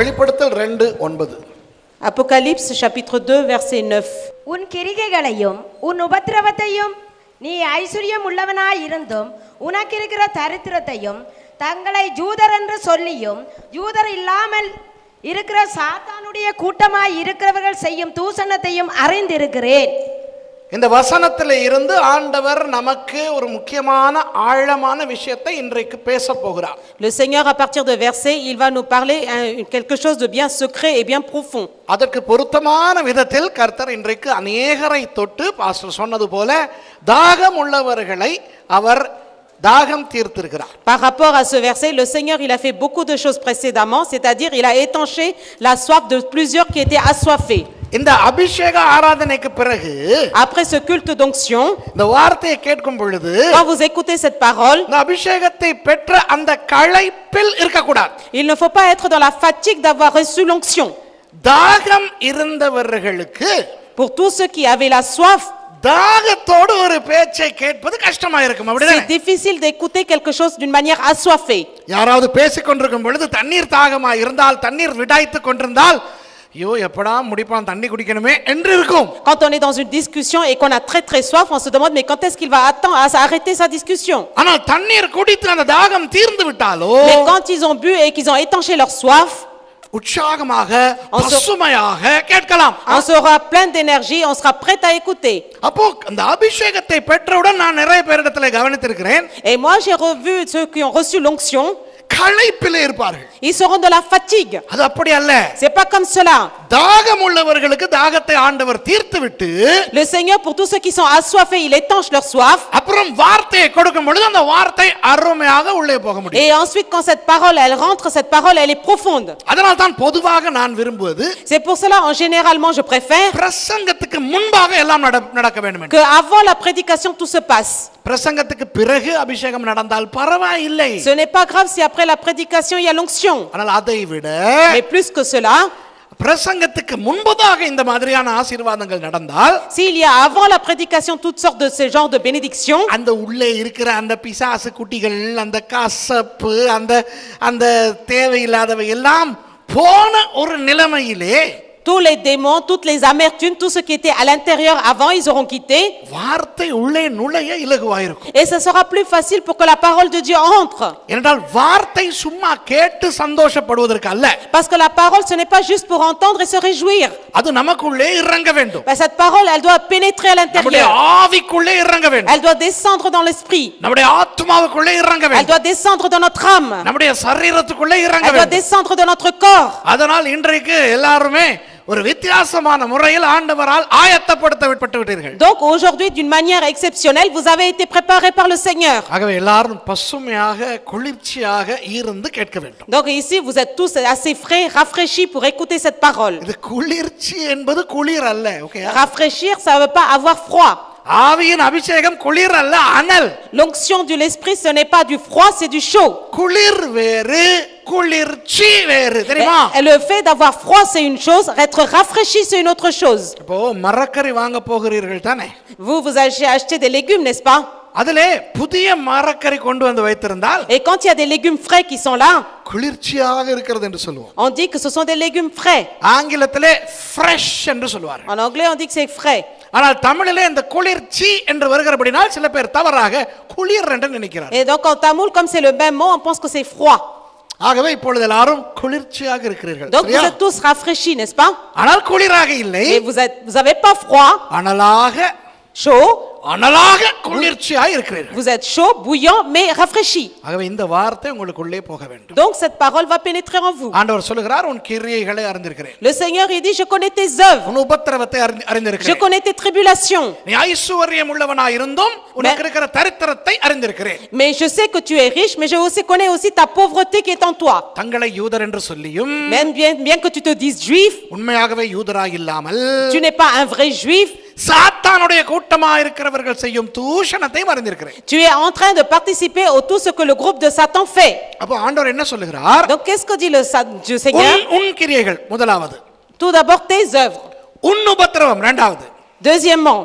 வெளிப்படுத்தல் ரெண்டு ஒன்பது Apocalypse chapitre 2 verset 9. உன் கிரிகைகளையும் உன் உபத்திரவத்தையும் நீ ஐஸ்வர்யம் உள்ளவனாய் இருந்தும் உனக்கு இருக்கிற தரித்திரத்தையும் தங்களை ஜூதர் என்று சொல்லியும் ஜூதர் இல்லாமல் இருக்கிற சாத்தானுடைய கூட்டமாய் இருக்கிறவர்கள் செய்யும் தூசணத்தையும் அறிந்திருக்கிறேன் இந்த வசனத்தில் இருந்து ஆண்டவர் நமக்கு ஒரு முக்கியமான ஆழமான விஷயத்தை இன்றைக்கு பேச போகிறார் Le Seigneur, à partir de versets, il va nous parler hein, quelque chose de bien secret et bien profond. அதற்கு பொருத்தமான விதத்தில் கர்த்தர் இன்றைக்கு அநேகரை தொட்டு பாஸ்டர் சொன்னது போல தாகம் உள்ளவர்களை அவர் தாகம் தீர்த்திருக்கிறார் Par rapport à ce verset, le Seigneur, il a fait beaucoup de choses précédemment, c'est-à-dire il a étanché la soif de plusieurs qui étaient assoiffés. இந்த அபிஷேக ஆராதனைக்கு பிறகு Après ce culte d'onction, இந்த வார்த்தையை கேட்கும் பொழுது quand vous écoutez cette parole, இந்த அபிஷேகத்தை பெற்ற அந்த களைப்பில் இருக்கக்கூடாது il ne faut pas être dans la fatigue d'avoir reçu l'onction. தாகம் இருந்தவர்களுக்கு Pour tous ceux qui avaient la soif, தாகத்தோடு ஒரு பேச்சை கேட்பது கஷ்டமா இருக்கும் c'est அப்படிதானே difficile d'écouter quelque chose d'une manière assoiffée. யாராவது பேசிக் கொண்டிருக்கும் பொழுது தண்ணீர் தாகமா இருந்தால் தண்ணீர் விடாய்த்து கொண்டிருந்தால் ஐயோ எப்படா முடிப்பான் தண்ணி குடிக்கணுமே என்று இருக்கும் Quand on est dans une discussion et qu'on a très très soif, on se demande mais quand est-ce qu'il va attendre à arrêter sa discussion ஆனால் தண்ணீர் குடித்து அந்த தாகம் தீர்ந்து விட்டாலோ Mais quand ils ont bu et qu'ils ont étanché leur soif, உற்சாகமாக On se- பசுமையாக கேட்கலாம் on sera plein d'énergie, on sera prêt à écouter. அப்போ அந்த அபிஷேகத்தை பெற்றவுடன் நான் நிறைய பேரிடத்துல கவனித்திருக்கிறேன் Et moi j'ai revu ceux qui ont reçu l'onction, களைப்பிலே இருப்பார்கள் ils seront de la fatigue. அது அப்படி அல்ல C'est pas comme cela. தாகம் உள்ளவர்களுக்கு தாகத்தை ஆண்டவர் தீர்த்து விட்டு Le Seigneur, pour tous ceux qui sont assoiffés, il étanche leur soif. அப்புறம் வார்த்தையை கொடுக்கும் பொழுது அந்த வார்த்தை அருமையாக உள்ளே போக முடியும் Et ensuite, quand cette parole, elle rentre, cette parole, elle est profonde. அதனால் தான் பொதுவாக நான் விரும்புவது C'est pour cela, en généralement, je préfère பிரசங்கத்துக்கு முன்பாக எல்லாம் நட- நடக்க வேண்டும் என்று. que avant la prédication, tout se passe. பிரசங்கத்துக்கு பிறகு அபிஷேகம் நடந்தால் பரவாயில்லை Ce n'est pas grave si après la prédication, il y a l'onction. ஆனால் அதை விட Mais plus que cela, பிரசங்கத்துக்கு முன்பதாக இந்த மாதிரியான ஆசீர்வாதங்கள் நடந்தால் s'il y a avant la prédication toutes sortes de ce genre de bénédictions, அந்த உள்ளே இருக்கிற அந்த பிசாசு குட்டிகள் அந்த கசப்பு அந்த அந்த தேவையில்லாதவை எல்லாம் போன ஒரு நிலைமையிலே tous les démons, toutes les amertumes, tout ce qui était à l'intérieur avant, ils auront quitté. வார்த்தை உள்ளே நுழைய இலகுவாயிருக்கும் Et ce sera plus facile pour que la parole de Dieu entre. என்றால் வார்த்தை சும்மா கேட்டு சந்தோஷப்படுவதற்கு அல்ல Parce que la parole, ce n'est pas juste pour entendre et se réjouir. அது நமக்குள்ளே இறங்க வேண்டும் Ben, cette parole, elle doit pénétrer à நம்முடைய l'intérieur. ஆவிக்குள்ளே இறங்க வேண்டும் Elle doit descendre dans l'esprit. நம்முடைய ஆத்மாவுக்குள்ளே இறங்க Elle வேண்டும் doit descendre dans notre âme. நம்முடைய சரீரத்துக்குள்ளே இறங்க Elle doit வேண்டும் descendre dans notre corps. அதனால் இன்றைக்கு எல்லாருமே ஒரு வித்தியாசமான முறையில் ஆண்டவரால் ஆயத்தப்படுத்த விட்டு விட்டீர்கள் Donc aujourd'hui, d'une manière exceptionnelle, vous avez été préparés par le Seigneur. ஆகவே எல்லாரும் பசுமையாக குளிர்ச்சியாக இருந்து கேட்க வேண்டும் Donc ici, vous êtes tous assez frais, rafraîchis pour écouter cette parole. இது குளிர்ச்சி என்பது குளிர் அல்ல okay Rafraîchir, ça ne veut pas avoir froid. ஆவியின் அபிஷேகம் குளிர் அல்ல அனல் L'onction de l'esprit, ce n'est pas du froid, c'est du chaud. குளிர் வேறு குளிர்ச்சி வேறு Et, தெரியுமா et le fait d'avoir froid, c'est une chose. Être rafraîchi, c'est une autre chose. இப்போ மரக்கறி வாங்க போகிறீர்கள் தானே Vous, vous achetez acheté des légumes, n'est-ce pas அதிலே புதிய மரக்கறி கொண்டு வந்து வைத்திருந்தால் Et quand il y a des légumes frais qui sont là, குளிர்ச்சியாக இருக்கிறது என்று சொல்லுவோம் on dit que ce sont des légumes frais. ஆங்கிலத்திலே ஃப்ரெஷ் என்று சொல்லுவார்கள் En anglais, on dit que c'est frais. ஆனால் தமிழிலே இந்த குளிர்ச்சி என்று வருகிறபடினால் சில பேர் தவறாக குளிர் என்று நினைக்கிறார் Et donc en tamoul, comme c'est le même mot, on pense que c'est froid. ஆகவே இப்பொழுது எல்லாரும் குளிர்ச்சியாக இருக்கிறீர்கள் Donc vous சரியா? êtes tous rafraîchis, n'est-ce pas ஆனால் குளிராக இல்லை Mais vous êtes, vous avez pas froid, அனலாக chaud, அனலாக குளிர்ச்சியாக இருக்கிறீர்கள் vous êtes chaud, bouillant, mais rafraîchi. ஆகவே இந்த வார்த்தை உங்களுக்குள்ளே போக வேண்டும் Donc cette parole va pénétrer en vous. ஆண்டவர் சொல்லுகிறார் உன் கிரியைகளை அறிந்திருக்கிறேன் Le Seigneur, il dit, je connais tes œuvres, உன் உபத்திரவத்தை அறிந்து- je அறிந்திருக்கிறேன் connais tes tribulations, நீ ஐஸ்வர்யம் உள்ளவனா இருந்தும் உனக்கு இருக்கிற தரித்திரத்தை அறிந்திருக்கிறேன் mais je sais que tu es riche, mais je aussi connais aussi ta pauvreté qui est en toi. தங்களை யூதர் என்று சொல்லியும் Même bien, bien que tu te dises juif, உண்மையாகவே யூதராக இல்லாமல் tu n'es pas un vrai juif, சாத்தானுடைய கூட்டமா இருக்கிறவர்கள் செய்யும் தூஷணத்தையும் அறிந்திருக்கிறேன் tu es en train de participer au tout ce que le groupe de Satan fait. அப்போ ஆண்டவர் என்ன சொல்லுகிறார் Donc qu'est-ce que dit le Sa- Dieu Seigneur உன் உன் கிரியைகள் முதலாவது Tout d'abord tes œuvres. உன் உபத்திரவம் இரண்டாவது Deuxièmement,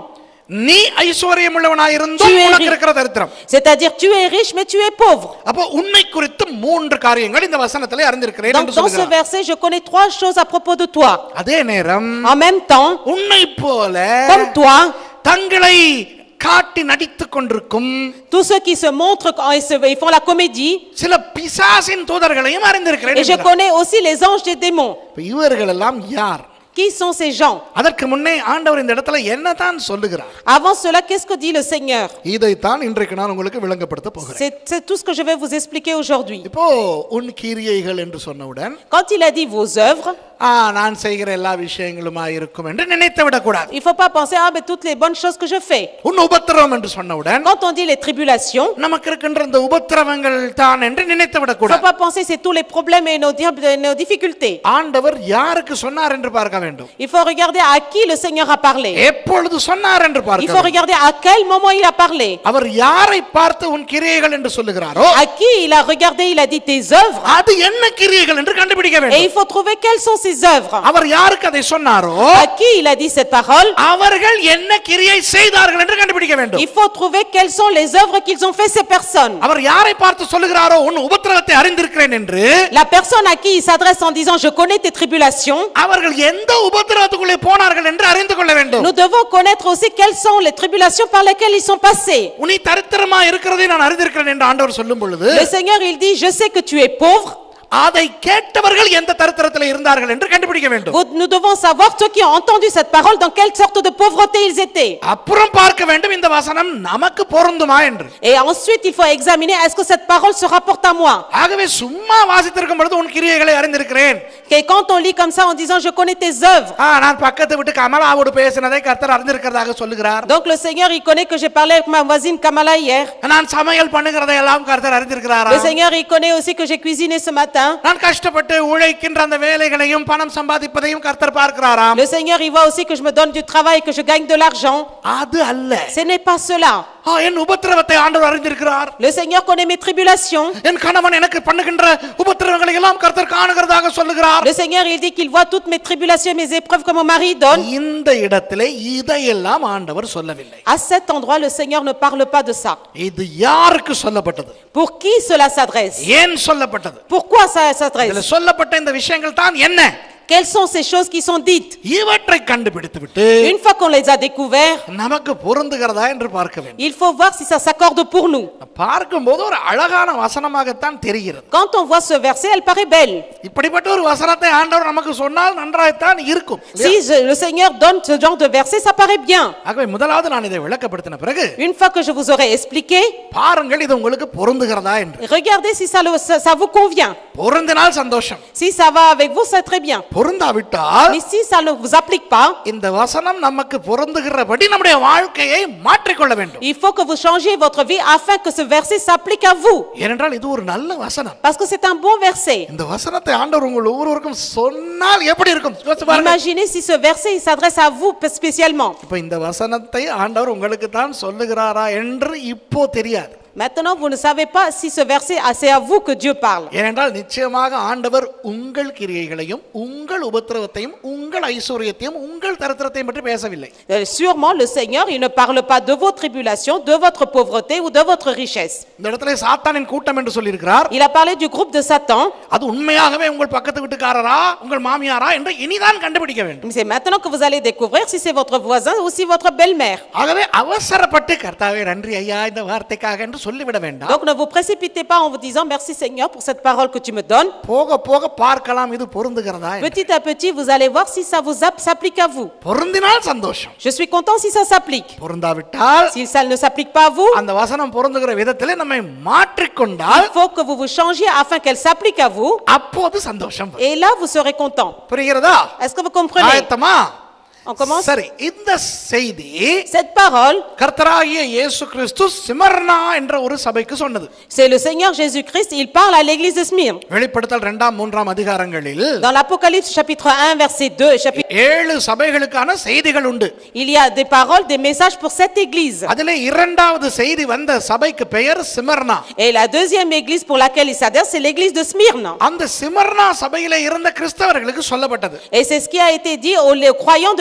நீ ஐஸ்வர்யம் உள்ளவனாயிருந்தும் Tu es உனக்கு riche. இருக்கிற தரித்திரம் C'est-à-dire, tu es riche, mais tu es pauvre. அப்போ உன்னை குறித்து மூன்று காரியங்கள் இந்த வசனத்திலே அறிந்திருக்கிறேன் Donc, என்று dans ce சொல்கிறார் verset, je connais trois choses à propos de toi. அதே நேரம் En même temps, உன்னை போல comme toi, தங்களை காட்டி நடித்துக் கொண்டிருக்கும் tous ceux qui se montrent quand ils, se- ils font la comédie, சில பிசாசின் தூதர்களையும் அறிந்திருக்கிறேன் et je என்கிறார். connais aussi les anges des démons. இப்ப இவர்கள் எல்லாம் யார் Qui sont ces gens அதற்கு முன்னே ஆண்டவர் இந்த இடத்துல என்னதான் சொல்லுகிறார் Avant cela, qu'est-ce que dit le Seigneur இதைத்தான் இன்றைக்கு நான் உங்களுக்கு விளங்கப்படுத்த போகிறேன் C'est c'est tout ce que je vais vous expliquer aujourd'hui. இப்போ உன் கிரியைகள் என்று சொன்னவுடன் Quand il a dit vos œuvres, ஆ நான் செய்கிற எல்லா விஷயங்களுமா இருக்கும் என்று நினைத்து விடக்கூடாது il ne faut pas penser, ah, mais toutes les bonnes choses que je fais. உன் உபத்திரவம் என்று சொன்னவுடன் Quand on dit les tribulations, நமக்கு இருக்கின்ற இந்த உபத்திரவங்கள் தான் என்று நினைத்து il ne faut விடக்கூடாது pas penser c'est tous les problèmes et nos, diab- et nos difficultés. ஆண்டவர் யாருக்கு சொன்னார் என்று பார்க்க வேண்டும் Il faut regarder à qui le Seigneur a parlé. எப்பொழுது சொன்னார் என்று Il பார்க்க faut வேண்டும். regarder à quel moment il a parlé. அவர் யாரை பார்த்து உன் கிரியைகள் என்று சொல்லுகிறாரோ À qui il a regardé, il a dit tes œuvres. அது என்ன கிரியைகள் என்று கண்டுபிடிக்க Et il வேண்டும் faut trouver quelles sont ses œuvres. அவர் யாருக்கு அதை சொன்னாரோ À qui il a dit cette parole. அவர்கள் என்ன கிரியை செய்தார்கள் என்று கண்டுபிடிக்க வேண்டும் Il faut trouver quelles sont les œuvres qu'ils ont fait ces personnes. அவர் யாரை பார்த்து சொல்லுகிறாரோ உன் உபத்திரவத்தை அறிந்திருக்கிறேன் என்று La personne à qui il s'adresse en disant je connais tes tribulations, அவர்கள் எந்த உபத்திரவத்துக்குள்ளே போனார்கள் என்று அறிந்து கொள்ள வேண்டும் nous devons connaître aussi quelles sont les tribulations par lesquelles ils sont passés. உனி தரித்திரமா இருக்கிறதை நான் அறிந்திருக்கிறேன் என்று ஆண்டவர் சொல்லும் பொழுது Le Seigneur, il dit, je sais que tu es pauvre. அதை கேட்டவர்கள் எந்த தரித்திரத்தில் இருந்தார்கள் என்று கண்டுபிடிக்க வேண்டும் Vous- Nous devons savoir, ceux qui ont entendu cette parole, dans quelle sorte de pauvreté ils étaient. அப்புறம் பார்க்க வேண்டும் இந்த வசனம் நமக்கு பொருந்துமா என்று Et ensuite, il faut examiner, est-ce que cette parole se rapporte à moi ஆகவே சும்மா வாசித்திருக்கும் பொழுது உன் கிரியைகளை அறிந்திருக்கிறேன் Et quand on lit comme ça en disant, je connais tes œuvres, ஆ, நான் பக்கத்து விட்டு கமலாவோடு பேசினதை கர்த்தர் அறிந்திருக்கிறதாக சொல்லுகிறார் donc le Seigneur, il connaît que j'ai parlé avec ma voisine Kamala hier. நான் சமையல் பண்ணுகிறதை எல்லாம் கர்த்தர் அறிந்திருக்கிறாரா Le Seigneur, il connaît aussi que j'ai cuisiné ce matin. நான் கஷ்டப்பட்டு உழைக்கின்ற அந்த வேலைகளையும் பணம் சம்பாதிப்பதையும் கர்த்தர் பார்க்கிறாராம் Le Seigneur, il voit aussi que je me donne du travail, que je gagne de l'argent. அது அல்ல Ce n'est pas cela. ஆ, என் உபத்திரவத்தை ஆண்டவர் அறிந்திருக்கிறார் Le Seigneur connaît mes tribulations. என் கணவன் எனக்கு பண்ணுகின்ற உபத்திரவங்களை எல்லாம் கர்த்தர் காணுகிறதாக சொல்லுகிறார் Le Seigneur, il dit qu'il voit toutes mes tribulations et mes épreuves que mon mari donne. இந்த இடத்திலே இதையெல்லாம் ஆண்டவர் சொல்லவில்லை À cet endroit, le Seigneur ne parle pas de ça. இது யாருக்கு சொல்லப்பட்டது Pour qui cela s'adresse ஏன் சொல்லப்பட்டது Pourquoi ça இதுல s'adresse சொல்லப்பட்ட இந்த விஷயங்கள் தான் என்ன Quelles sont ces choses qui sont dites இவற்றை கண்டுபிடித்து விட்டு Une fois qu'on les a découvertes, நமக்கு பொருந்துகிறதா என்று பார்க்க வேண்டும் il faut voir si ça s'accorde pour nous. பார்க்கும்போது ஒரு அழகான வசனமாகத்தான் தெரிகிறது Quand on voit ce verset, elle paraît belle. இப்படிப்பட்ட ஒரு வசனத்தை ஆண்டவர் நமக்கு சொன்னால் நன்றாய்த்தான் இருக்கும் Si je- le Seigneur donne ce genre de verset, ça paraît bien. ஆகவே முதலாவது நான் இதை விளக்கப்படுத்தின பிறகு Une fois que je vous aurai expliqué, பாருங்கள் இது உங்களுக்கு பொருந்துகிறதா என்று regardez si ça, le- ça- ça vous convient. பொருந்தினால் சந்தோஷம் Si ça va avec vous, c'est très bien. பொருந்தாவிட்டால் Mais si ça ne vous applique pas, இந்த வசனம் நமக்கு பொருந்துகிறபடி நம்முடைய வாழ்க்கையை மாற்றிக்கொள்ள வேண்டும் il faut que vous changiez votre vie afin que ce verset s'applique à vous. ஏனென்றால் இது ஒரு நல்ல வசனம் Parce que c'est un bon verset. இந்த வசனத்தை ஆண்டவர் உங்கள் ஒவ்வொருவருக்கும் சொன்னால் எப்படி இருக்கும் யோசிச்சு பாருங்க Imaginez si ce verset il s'adresse à vous spécialement. இப்ப இந்த வசனத்தை ஆண்டவர் உங்களுக்கு தான் சொல்லுகிறாரா என்று இப்போ தெரியாது Maintenant, vous ne savez pas si ce verset, ah, c'est à vous que Dieu parle. ஏனென்றால் நிச்சயமாக ஆண்டவர் உங்கள் கிரியைகளையும் உங்கள் உபத்திரவத்தையும் உங்கள் ஐஸ்வர்யத்தையும் உங்கள் தரித்திரத்தையும் பற்றி பேசவில்லை Euh, Sûrement, le Seigneur, il ne parle pas de vos tribulations, de votre pauvreté ou de votre richesse. இந்த இடத்துல சாத்தானின் கூட்டம் என்று சொல்லியிருக்கிறார் Il a parlé du groupe de Satan. அது உண்மையாகவே உங்கள் பக்கத்து வீட்டுக்காரரா உங்கள் மாமியாரா என்று இனிதான் கண்டுபிடிக்க வேண்டும் C'est maintenant que vous allez découvrir si c'est votre voisin ou si votre belle-mère. ஆகவே அவசரப்பட்டு கர்த்தாவே நன்றி ஐயா இந்த வார்த்தைக்காக என்று சொல்லிவிட வேண்டாம் Donc ne vous précipitez pas en vous disant merci Seigneur pour cette parole que tu me donnes. போக போக பார்க்கலாம் இது பொருந்துகிறதா என்று. Petit à petit, vous allez voir si ça vous app- s'applique à vous. பொருந்தினால் சந்தோஷம் Je suis content si ça s'applique. பொருந்தாவிட்டால் Si ça ne s'applique pas à vous, அந்த வசனம் பொருந்துகிற விதத்திலே நம்மை மாற்றிக்கொண்டால் il faut que vous vous changiez afin qu'elle s'applique à vous. அப்போது சந்தோஷம் வரும். Et là, vous serez content. புரிகிறதா Est-ce que vous comprenez ஆயத்தமா On commence சரி இந்த செய்தி Cette parole, கர்த்தராகிய இயேசு கிறிஸ்து சிமர்னா என்ற ஒரு சபைக்கு சொன்னது c'est le Seigneur Jésus-Christ. Il parle à l'église de Smyrne. வெளிப்படுத்தல் இரண்டாம் மூன்றாம் அதிகாரங்களில் Dans l'Apocalypse chapitre 1, verset 2, et chapitre... ஏழு சபைகளுக்கான செய்திகள் உண்டு il y a des paroles, des messages pour cette église. அதிலே இரண்டாவது செய்தி வந்த சபைக்கு பெயர் Smyrna Et la deuxième église pour laquelle il s'adresse, c'est l'église de Smyrne. அந்த சிமர்னா சபையில இருந்த கிறிஸ்தவர்களுக்கு சொல்லப்பட்டது Et c'est ce qui a été dit aux les croyants de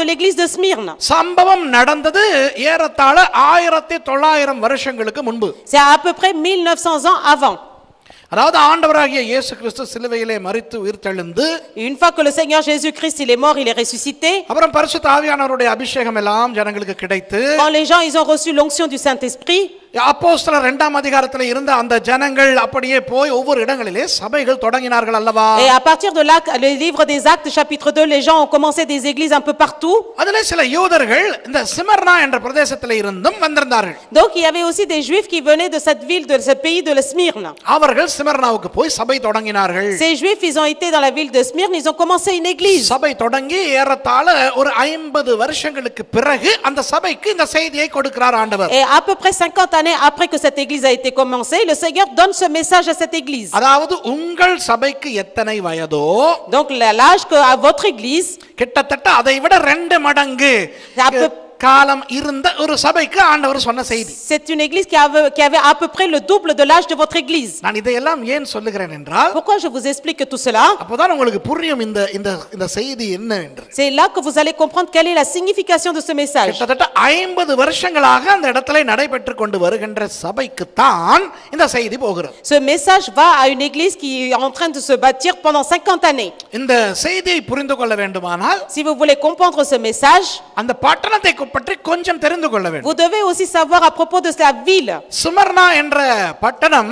l'église de Smyrne. சம்பவம் நடந்தது ஏறத்தாழ ஆயிரத்தி தொள்ளாயிரம் வருஷங்களுக்கு முன்பு C'est à peu près 1900 ans avant. அதாவது ஆண்டவராகிய இயேசு கிறிஸ்து சிலுவையிலே மரித்து உயிர்த்தெழுந்து Une fois que le Seigneur Jésus-Christ il est mort, il est ressuscité. அப்புறம் பரிசுத்த ஆவியானவருடைய அபிஷேகம் எல்லாம் ஜனங்களுக்கு கிடைத்து Quand les gens ils ont reçu l'onction du Saint-Esprit, அப்போஸ்தலர் இரண்டாம் அதிகாரத்தில் இருந்த அந்த ஜனங்கள் அப்படியே போய் ஒவ்வொரு இடங்களிலே சபைகள் தொடங்கினார்கள் அல்லவா et à partir de là, le livre des Actes, chapitre 2, les gens ont commencé des églises un peu partout. அதிலே சில யூதர்கள் இந்த சிமர்னா என்ற பிரதேசத்தில் இருந்தும் வந்திருந்தார்கள் Donc il y avait aussi des Juifs qui venaient de cette ville, de ce pays de la Smyrne. அவர்கள் சிமர்னாவுக்கு போய் சபை தொடங்கினார்கள் Ces Juifs, ils ont été dans la ville de Smyrne, ils ont commencé une église. சபை தொடங்கி ஏறத்தாழ ஒரு ஐம்பது வருஷங்களுக்கு பிறகு அந்த சபைக்கு இந்த செய்தியை கொடுக்கிறார் ஆண்டவர் Et à peu près 50 années après que cette église a été commencée, le Seigneur donne ce message à cette église. அதாவது உங்கள் சபைக்கு எத்தனை வயதோ Donc la- l'âge que à votre église, கிட்டத்தட்ட அதை விட ரெண்டு மடங்கு அப்ப- காலம் இருந்த ஒரு சபைக்கு ஆண்டவர் சொன்ன செய்தி c'est une église qui avait, qui avait à peu près le double de l'âge de votre église. நான் இதையெல்லாம் ஏன் சொல்லுகிறேன் என்றால் Pourquoi je vous explique tout cela அப்போதான் உங்களுக்கு புரியும் இந்த இந்த இந்த செய்தி என்ன என்று C'est là que vous allez comprendre quelle est la signification de ce message. கிட்டத்தட்ட ஐம்பது வருஷங்களாக அந்த இடத்துல நடைபெற்று கொண்டு வருகின்ற சபைக்கு தான் இந்த செய்தி போகிறது Ce message va à une église qui est en train de se bâtir pendant 50 années. இந்த செய்தியை புரிந்து கொள்ள வேண்டுமானால் Si vous voulez comprendre ce message, அந்த பட்டணத்தை கு- பற்றி கொஞ்சம் தெரிந்து கொள்ள வேண்டும் vous devez aussi savoir à propos de la ville. சுமர்னா என்ற பட்டணம்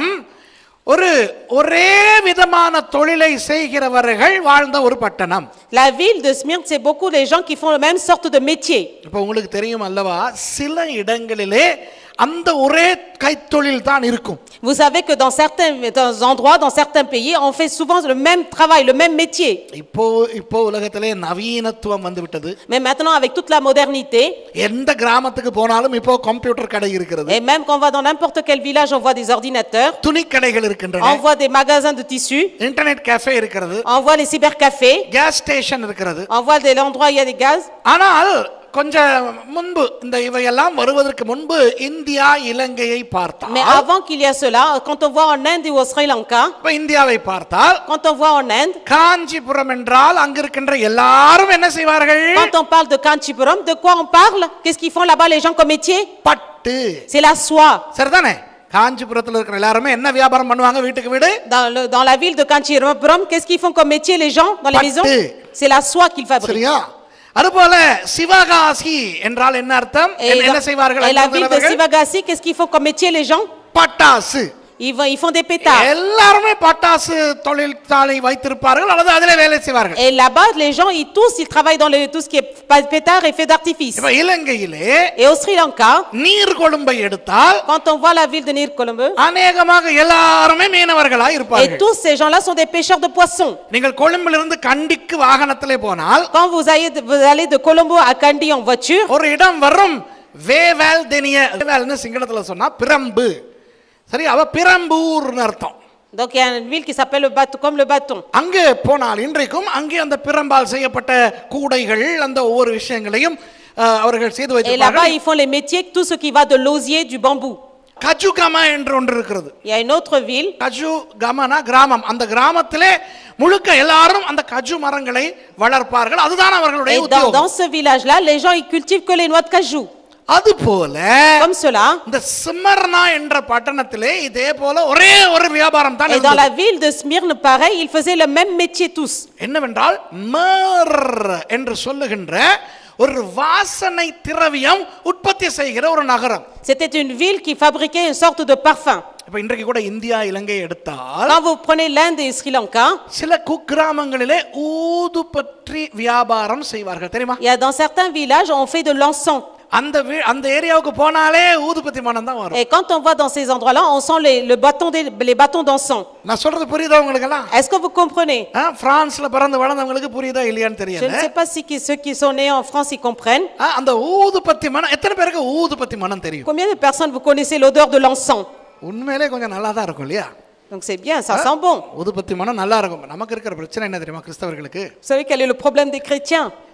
ஒரு ஒரே விதமான தொழிலை செய்கிறவர்கள் வாழ்ந்த ஒரு பட்டணம் La ville de Smyrne, c'est beaucoup les gens qui font la même sorte de métier. இப்போ உங்களுக்கு தெரியும் அல்லவா சில இடங்களிலே அந்த ஒரே கைத்தொழில் தான் இருக்கும் Vous savez que dans certains dans endroits, dans certains pays, on fait souvent le même travail, le même métier. இப்போ இப்போ உலகத்திலே நவீனத்துவம் வந்து விட்டது Mais maintenant, avec toute la modernité, எந்த கிராமத்துக்கு போனாலும் இப்போ கம்ப்யூட்டர் கடை இருக்கிறது et même quand on va dans n'importe quel village, on voit des ordinateurs, துணிக்கடைகள் இருக்கின்றன on voit des magasins de tissus, internet cafe இருக்கிறது on voit les cybercafés, gas station இருக்கிறது on voit des endroits où il y a des gaz. ஆனால் கொஞ்சம் முன்பு இந்த இவையெல்லாம் வருவதற்கு முன்பு இந்தியா இலங்கையை Mais பார்த்தால் avant qu'il y a cela, quand on voit en Inde ou au Sri Lanka, இப்ப இந்தியாவை பார்த்தால் quand on voit en Inde, Kanchipuram என்றால் அங்க இருக்கின்ற எல்லாரும் என்ன செய்வார்கள் quand on parle de Kanchipuram, de quoi on parle Qu'est-ce qu'ils font là-bas les gens comme métier பட்டு C'est la soie. சரிதானே காஞ்சிபுரத்துல இருக்கிற எல்லாருமே என்ன வியாபாரம் பண்ணுவாங்க வீட்டுக்கு வீடு Dans, le- dans la ville de Kanchipuram, qu'est-ce qu'ils font comme métier les gens dans les Pâté. maisons C'est la soie qu'ils fabriquent. சரியா அதுபோல சிவகாசி என்றால் என்ன அர்த்தம் Et, என்ன- என்ன dans- செய்வார்கள் et அங்க la ville de இருக்கிறவர்கள்? Sivagasi, qu'est-ce qu'ils font comme métier les gens பட்டாசு ils, vont- ils font des pétards. எல்லாருமே பட்டாசு தொழிற்சாலை வைத்திருப்பார்கள் அல்லது அதிலே வேலை செய்வார்கள் Et là-bas, les gens, ils tous, ils travaillent dans le, tout ce qui est pa- pétard et fait d'artifice. இப்ப இலங்கையிலே Et au Sri Lanka, நீர் கொழும்பை எடுத்தால் quand on voit la ville de Nirkolombe, அநேகமாக எல்லாருமே மீனவர்களா et இருப்பார்கள் tous ces gens-là sont des pêcheurs de poissons. நீங்கள் கொழும்பிலிருந்து கண்டிக்கு வாகனத்திலே போனால் Quand vous allez, de- vous allez de Colombo à Kandy en voiture, ஒரு இடம் வரும் வேவேல் தெனிய வேவேல்னு சிங்களத்துல சொன்னா பிரம்பு சரி அவ பிரம்பூர்னு அர்த்தம் donc il y a une ville qui s'appelle le bâton, comme le bâton. அங்கே போனால் இன்றைக்கும் அங்கே அந்த பிரம்பால் செய்யப்பட்ட கூடைகள் அந்த ஒவ்வொரு விஷயங்களையும் அஹ், அவர்கள் செய்து Et là-bas, வைத்திருப்பார்கள் ils font les métiers, tout ce qui va de l'osier, du bambou. கஜுகமா என்று ஒன்று இருக்கிறது Il y a une autre ville, கஜு கமனா கிராமம் அந்த கிராமத்திலே முழுக்க எல்லாரும் அந்த கஜு மரங்களை வளர்ப்பார்கள் அதுதான் அவர்களுடைய et dans, உத்தியோகம் dans ce village-là, les gens, ils cultivent que les noix de cajou. அது போல Comme cela. இந்த சிம்மர்னா என்ற பட்டணத்திலே இதே போல ஒரே ஒரு வியாபாரம் தான் Et dans இருந்தது. la ville de Smyrne, pareil, ils faisaient le même métier tous. என்னவென்றால் மர் என்று சொல்லுகின்ற ஒரு வாசனை திரவியம் உற்பத்தி செய்கிற ஒரு நகரம் C'était une ville qui fabriquait une sorte de parfum. இப்ப இன்றைக்கு கூட இந்தியா இலங்கை எடுத்தால் Quand vous prenez l'Inde et Sri Lanka, சில குக்கிராமங்களிலே ஊது பற்றி வியாபாரம் செய்வார்கள் தெரியுமா il y a dans certains villages, on fait de l'encens. அந்த வீ- அந்த ஏரியாவுக்கு போனாலே ஊதுபத்தி மனம் தான் வரும் Et quand on va dans ces endroits-là, on sent les, le bâton des- les bâtons d'encens. நான் சொல்றது புரியுதா உங்களுக்கு எல்லாம் Est-ce que vous comprenez பிரான்ஸ்ல பிறந்து வளர்ந்தவங்களுக்கு புரியுதா இல்லையான்னு Je ne தெரியல sais pas si qui- ceux qui sont nés en France, ils comprennent. ஆ, அந்த ஊதுபத்தி மனம் எத்தனை பேருக்கு ஊதுபத்தி மனம் தெரியும் Combien de personnes vous connaissez l'odeur de l'encens உண்மையிலே கொஞ்சம் நல்லா தான் இருக்கும் இல்லையா Donc c'est bien, ça sent bon. ஊதுபத்தி மனம் நல்லா இருக்கும் நமக்கு இருக்கிற பிரச்சனை என்ன தெரியுமா கிறிஸ்தவர்களுக்கு Vous savez quel est le problème des chrétiens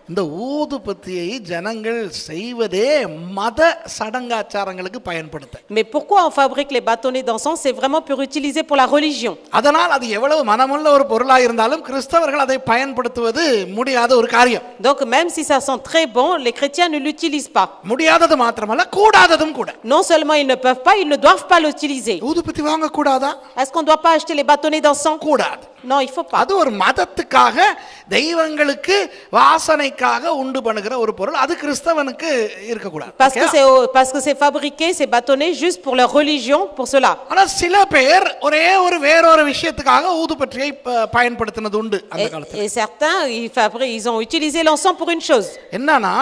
இந்த ஊதுபத்தியை ஜனங்கள் செய்வதே மத சடங்காச்சாரங்களுக்கு பயன்படுத்த Mais pourquoi on fabrique les bâtonnets d'encens C'est vraiment pour utiliser pour la religion. அதனால் அது எவ்வளவு மனமுள்ள ஒரு பொருளாக இருந்தாலும் கிறிஸ்தவர்கள் அதை பயன்படுத்துவது முடியாத ஒரு காரியம் Donc même si ça sent très bon, les chrétiens ne l'utilisent pas. முடியாதது மாத்திரமல்ல கூடாததும் கூட Non seulement ils ne peuvent pas, ils ne doivent pas l'utiliser. ஊதுபத்தி வாங்க கூடாதா Est-ce qu'on ne doit pas acheter les bâtonnets d'encens கூடாது Non, il faut pas. அது ஒரு மதத்துக்காக தெய்வங்களுக்கு வாசனைக்காக உண்டு பண்ணுகிற ஒரு பொருள் அது கிறிஸ்தவனுக்கு இருக்கக்கூடாது Parce que Okay? c'est au- parce que c'est fabriqué, ces bâtonnets, juste pour leur religion, pour cela. ஆனா சில பேர் ஒரே ஒரு வேறொரு விஷயத்துக்காக ஊதுபற்றியை ப- பயன்படுத்தினது உண்டு அந்த Et, காலத்துல et certains, ils, fabriquent, ils ont utilisé l'encens pour une chose. என்னன்னா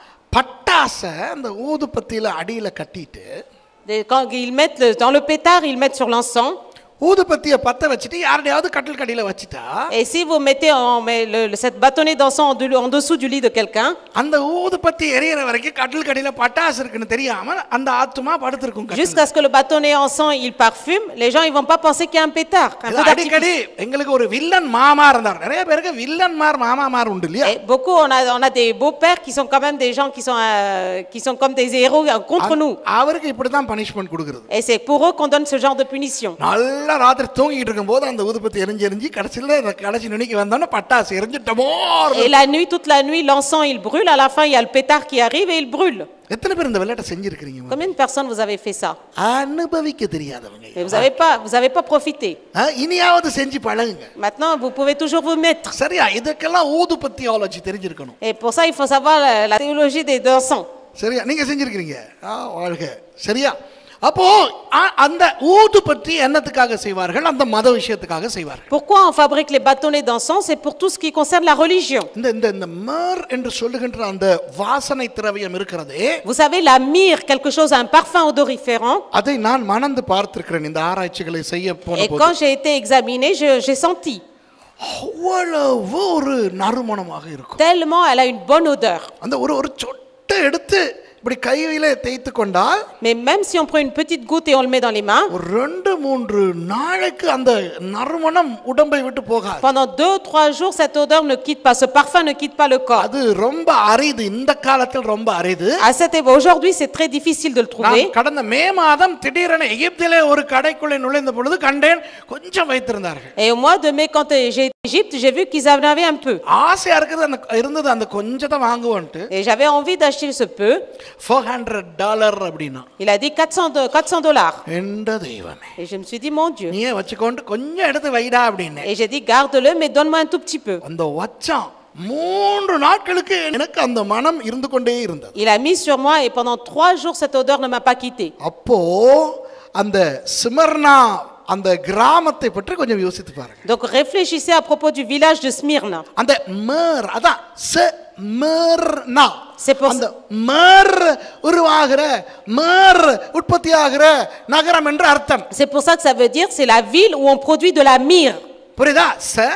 பட்டாசை அந்த ஊதுபத்தியில அடியில கட்டிட்டு Des- Quand ils mettent le- dans le pétard, ils mettent sur l'encens. ஊதுபத்தியை பத்த வச்சுட்டு யாருடையாவது கட்டில் கடியில வச்சுட்டா Et si vous mettez en, mais le- le- cette bâtonnette d'encens en, de- en dessous du lit de quelqu'un, அந்த ஊதுபத்தி எரியற வரைக்கும் கட்டில் கடியில பட்டாசு இருக்குன்னு தெரியாம அந்த ஆத்துமா படுத்திருக்கும் கட்டில்ல. jusqu'à ce que le bâtonnet encens il parfume, les gens ils vont pas penser qu'il y a un pétard. Un இது peu d'artifice. அடிக்கடி எங்களுக்கு ஒரு வில்லன் மாமா இருந்தார் நிறைய பேருக்கு வில்லன் மார் மாமாமார் உண்டு இல்லையா Et beaucoup, on a, on a des beaux-pères qui sont quand même des gens qui sont, euh, qui sont comme des héros euh, contre nous. அவருக்கு இப்படிதான் பனிஷ்மெண்ட் கொடுக்கிறது Et c'est pour eux qu'on donne ce genre de punition. நல்லா ராத்திரி தூங்கிட்டு இருக்கும்போது அந்த ஊதுபத்தி எரிஞ்சு எரிஞ்சு கடைசியில் இந்த கடைசி நுனிக்கு வந்தோன்னே பட்டாசு எரிஞ்சிட்டமோ Et la nuit, toute la nuit, l'encens il brûle. À la fin, il y a le pétard qui arrive et il brûle. எத்தனை பேர் இந்த விளையாட்டை செஞ்சிருக்கிறீங்க Combien de personnes vous avez fait ça அனுபவிக்க தெரியாதவங்க Et vous n'avez pas, vous avez pas profité. ஆ, இனியாவது செஞ்சு பழகுங்க Maintenant, vous pouvez toujours vous mettre. சரியா இதுக்கெல்லாம் ஊதுபத்தியாலஜி தெரிஞ்சிருக்கணும் Et pour ça, il faut savoir la, la théologie des deux sens. சரியா நீங்க செஞ்சிருக்கிறீங்க ஆ, வாழ்க சரியா அப்போ ஆ, அந்த ஊதுபத்தி என்னத்துக்காக செய்வார்கள் அந்த மத விஷயத்துக்காக செய்வார்கள் Pourquoi on fabrique les bâtonnets d'encens C'est pour tout ce qui concerne la religion. இந்த இந்த இந்த மேர் என்று சொல்லுகின்ற அந்த வாசனை திரவியம் இருக்கிறதே Vous savez, la myrrhe, quelque chose, un parfum odoriférant. அதை நான் மணந்து பார்த்திருக்கிறேன் இந்த ஆராய்ச்சிகளை செய்ய போன Et போது quand j'ai été examinée, je- j'ai senti அவ்வளவு ஒரு நறுமணமாக இருக்கும் tellement elle a une bonne odeur. அந்த ஒரு ஒரு சொட்டை எடுத்து இப்படி கையில தேய்த்து கொண்டால் Mais même si on prend une petite goutte et on le met dans les mains, ஒரு ரெண்டு மூன்று நாளைக்கு அந்த நறுமணம் உடம்பை விட்டு போகாது pendant deux ou trois jours, cette odeur ne quitte pas, ce parfum ne quitte pas le corps. அது ரொம்ப அரிது இந்த காலத்தில் ரொம்ப அரிது À cette époque, aujourd'hui, c'est très difficile de le trouver. நான் கடந்த மே மாதம் திடீரென எகிப்திலே ஒரு கடைக்குள்ளே நுழைந்த பொழுது கண்டேன் கொஞ்சம் வைத்திருந்தார்கள் Et au mois de mai, quand euh, j'ai été en Égypte, j'ai vu qu'ils en avaient un peu. ஆசையா இருக்குது அந்த இருந்தது அந்த கொஞ்சத்தை வாங்குவோன்ட்டு Et j'avais envie d'acheter ce peu. Four hundred dollar அப்படின்னா Il a dit 400, do- 400 dollars. எந்த தெய்வமே Et je me suis dit, mon Dieu. நீயே வச்சுக்கொண்டு கொஞ்சம் எடுத்து வைடா அப்படின்னு Et j'ai dit, garde-le, mais donne-moi un tout petit peu. அந்த வச்சம் மூன்று நாட்களுக்கு எனக்கு அந்த மனம் இருந்து கொண்டே இருந்தது Il a mis sur moi et pendant trois jours, cette odeur ne m'a pas quitté. அப்போ அந்த சிமர்னா அந்த கிராமத்தை பற்றி கொஞ்சம் யோசித்து பாருங்க Donc réfléchissez à propos du village de Smyrna. அந்த மேர் அதான் சிமர்னா C'est pour- அந்த மேர் உருவாகிற மேர் உற்பத்தியாகிற நகரம் என்று அர்த்தம் C'est pour ça que ça veut dire c'est la ville où on produit de la myrrhe. புரியுதா ச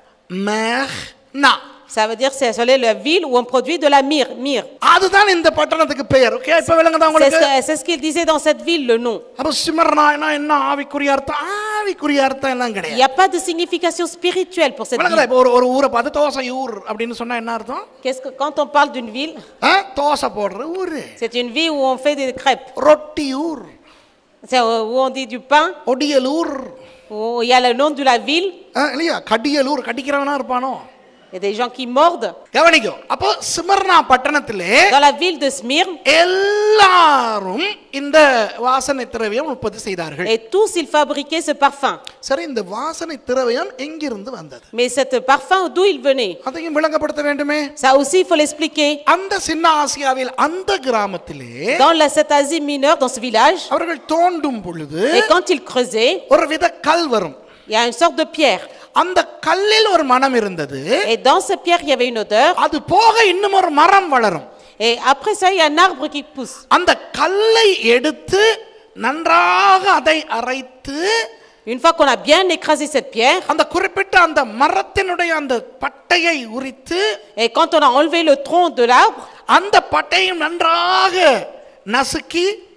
Meghna Ça veut dire c'est c'est la ville où on produit de la myrrhe. myrrhe. அதுதான் இந்த பட்டணத்துக்கு பெயர் ஓகே இப்ப விளங்குதா C'est உங்களுக்கு ce que- c'est ce qu'il disait dans cette ville, le nom. அப்ப சிமர்னானா என்ன ஆவிக்குரிய அர்த்தம் ஆவிக்குரிய அர்த்தம் எல்லாம் Il n'y கிடையாது a pas de signification spirituelle pour cette விளங்குதா ville. இப்ப ஒரு ஒரு ஊரை பார்த்து தோசை ஊர் அப்படின்னு சொன்னா என்ன அர்த்தம் Qu'est-ce que, quand on parle d'une ville, ஆ, தோசை போடுற ஊரு c'est une ville où on fait des crêpes. ரொட்டி ஊர் C'est où on dit du pain, ஒடியலூர் où il y a le nom de la ville. ஆ, இல்லையா கடியலூர் கடிக்கிறவனா இருப்பானோ Il y a des gens qui mordent. கவனிக்கும் அப்போ Smyrna பட்டணத்திலே Dans la ville de Smyrne, எல்லாரும் இந்த வாசனை திரவியம் உற்பத்தி செய்தார்கள் et tous ils fabriquaient ce parfum. சரி இந்த வாசனை திரவியம் எங்கிருந்து வந்தது Mais ce parfum, d'où il venait அதையும் விளங்கப்படுத்த வேண்டுமே Ça aussi, il faut l'expliquer. அந்த சின்ன ஆசியாவில் அந்த கிராமத்திலே Dans la, cette Asie mineure, dans ce village, அவர்கள் தோண்டும் பொழுது et quand ils creusaient, ஒரு வித கல் வரும் il y a une sorte de pierre. அந்த கல்லில் ஒரு மனம் இருந்தது Et dans cette pierre, il y avait une odeur. அது போக இன்னும் ஒரு மரம் வளரும் Et après ça, il y a un arbre qui pousse. அந்த கல்லை எடுத்து நன்றாக அதை அரைத்து Une fois qu'on a bien écrasé cette pierre, அந்த குறிப்பிட்ட அந்த மரத்தினுடைய அந்த பட்டையை உரித்து et quand on a enlevé le tronc de l'arbre, அந்த பட்டையும் நன்றாக நசுக்கி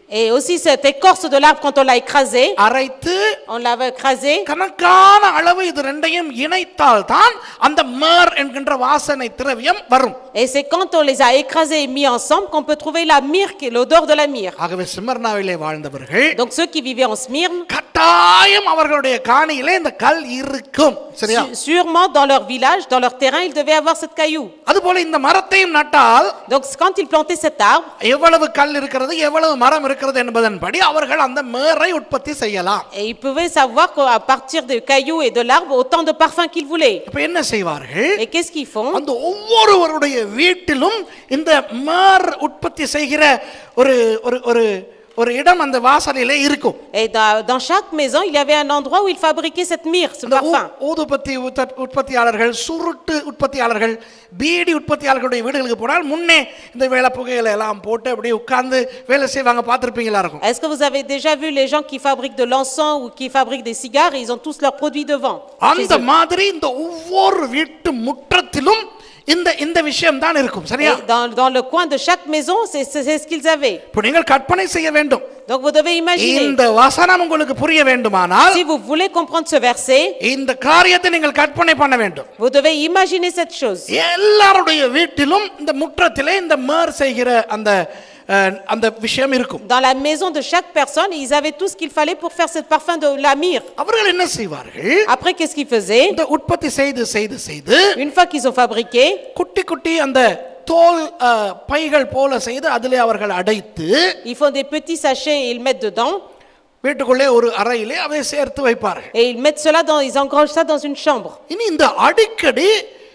Et aussi cette écorce de l'arbre, quand on l'a écrasé, அரைத்து on l'avait écrasé. கணக்கான அளவு இது ரெண்டையும் இணைத்தால் தான் அந்த மேர் என்கின்ற வாசனை திரவியம் வரும் Et c'est quand on les a écrasés et mis ensemble qu'on peut trouver la myrrhe, qui est l'odeur de la myrrhe. ஆகவே சிம்மர்னாவிலே வாழ்ந்தவர்கள் Donc ceux qui vivaient en Smyrne, கட்டாயம் அவர்களுடைய காணியிலே இந்த கல் இருக்கும் சரியா su- sûrement dans leur village, dans leur terrain, ils devaient avoir cette caillou. அதுபோல இந்த மரத்தையும் நட்டால் Donc quand ils plantaient cet arbre, எவ்வளவு கல் இருக்கிறது எவ்வளவு மரம் இருக்கிறது என்பதன்படி அவர்கள் அந்த மேரை உற்பத்தி செய்யலாம் et ils pouvaient savoir qu'à partir des cailloux et de l'arbre, autant de parfums qu'ils voulaient. இப்ப என்ன செய்வார்கள் Et qu'est-ce qu'ils font அந்த ஒவ்வொருவருடைய வீட்டிலும் இந்த மேர் உற்பத்தி செய்கிற ஒரு ஒரு ஒரு ஒரு இடம் அந்த வாசலிலே இருக்கும் Et dans, dans chaque maison, il y avait un endroit où ils fabriquaient cette myrrhe, ce இந்த ஊ- parfum. ஊதுபத்தி உத்த- உற்பத்தியாளர்கள் சுருட்டு உற்பத்தியாளர்கள் பீடி உற்பத்தியாளர்களுடைய வீடுகளுக்கு போனால் முன்னே இந்த வேலை புகையில எல்லாம் போட்டு அப்படியே உட்கார்ந்து வேலை செய்வாங்க பார்த்துருப்பீங்களா இருக்கும் Est-ce que vous avez déjà vu les gens qui fabriquent de l'encens ou qui fabriquent des cigares et ils ont tous leurs produits devant chez அந்த eux. மாதிரி இந்த ஒவ்வொரு வீட்டு முற்றத்திலும் இந்த இந்த விஷயம் தான் இருக்கும் சரியா Et dans, dans le coin de chaque maison, c'est c'est- c'est ce qu'ils avaient. இப்போ நீங்கள் கற்பனை செய்ய வேண்டும் Donc vous devez imaginer. இந்த வசனம் உங்களுக்கு புரிய வேண்டுமானால் Si vous voulez comprendre ce verset, இந்த காரியத்தை நீங்கள் கற்பனை பண்ண வேண்டும் vous devez imaginer cette chose. எல்லாருடைய வீட்டிலும் இந்த முற்றத்திலே இந்த மேர் செய்கிற அந்த அஹ், அந்த விஷயம் இருக்கும் Dans la maison de chaque personne, ils avaient tout ce qu'il fallait pour faire ce parfum de la myrrhe. அவர்கள் என்ன செய்வார்கள் Après, qu'est-ce qu'ils faisaient இந்த உற்பத்தி செய்து செய்து செய்து Une fois qu'ils ont fabriqué, குட்டி குட்டி அந்த தோல் அஹ், பைகள் போல செய்து அதிலே அவர்கள் அடைத்து ils font des petits sachets et ils mettent dedans. வீட்டுக்குள்ளே ஒரு அறையிலே அதை சேர்த்து வைப்பார்கள் Et ils mettent cela dans, ils engrangent ça dans une chambre. இனி இந்த அடிக்கடி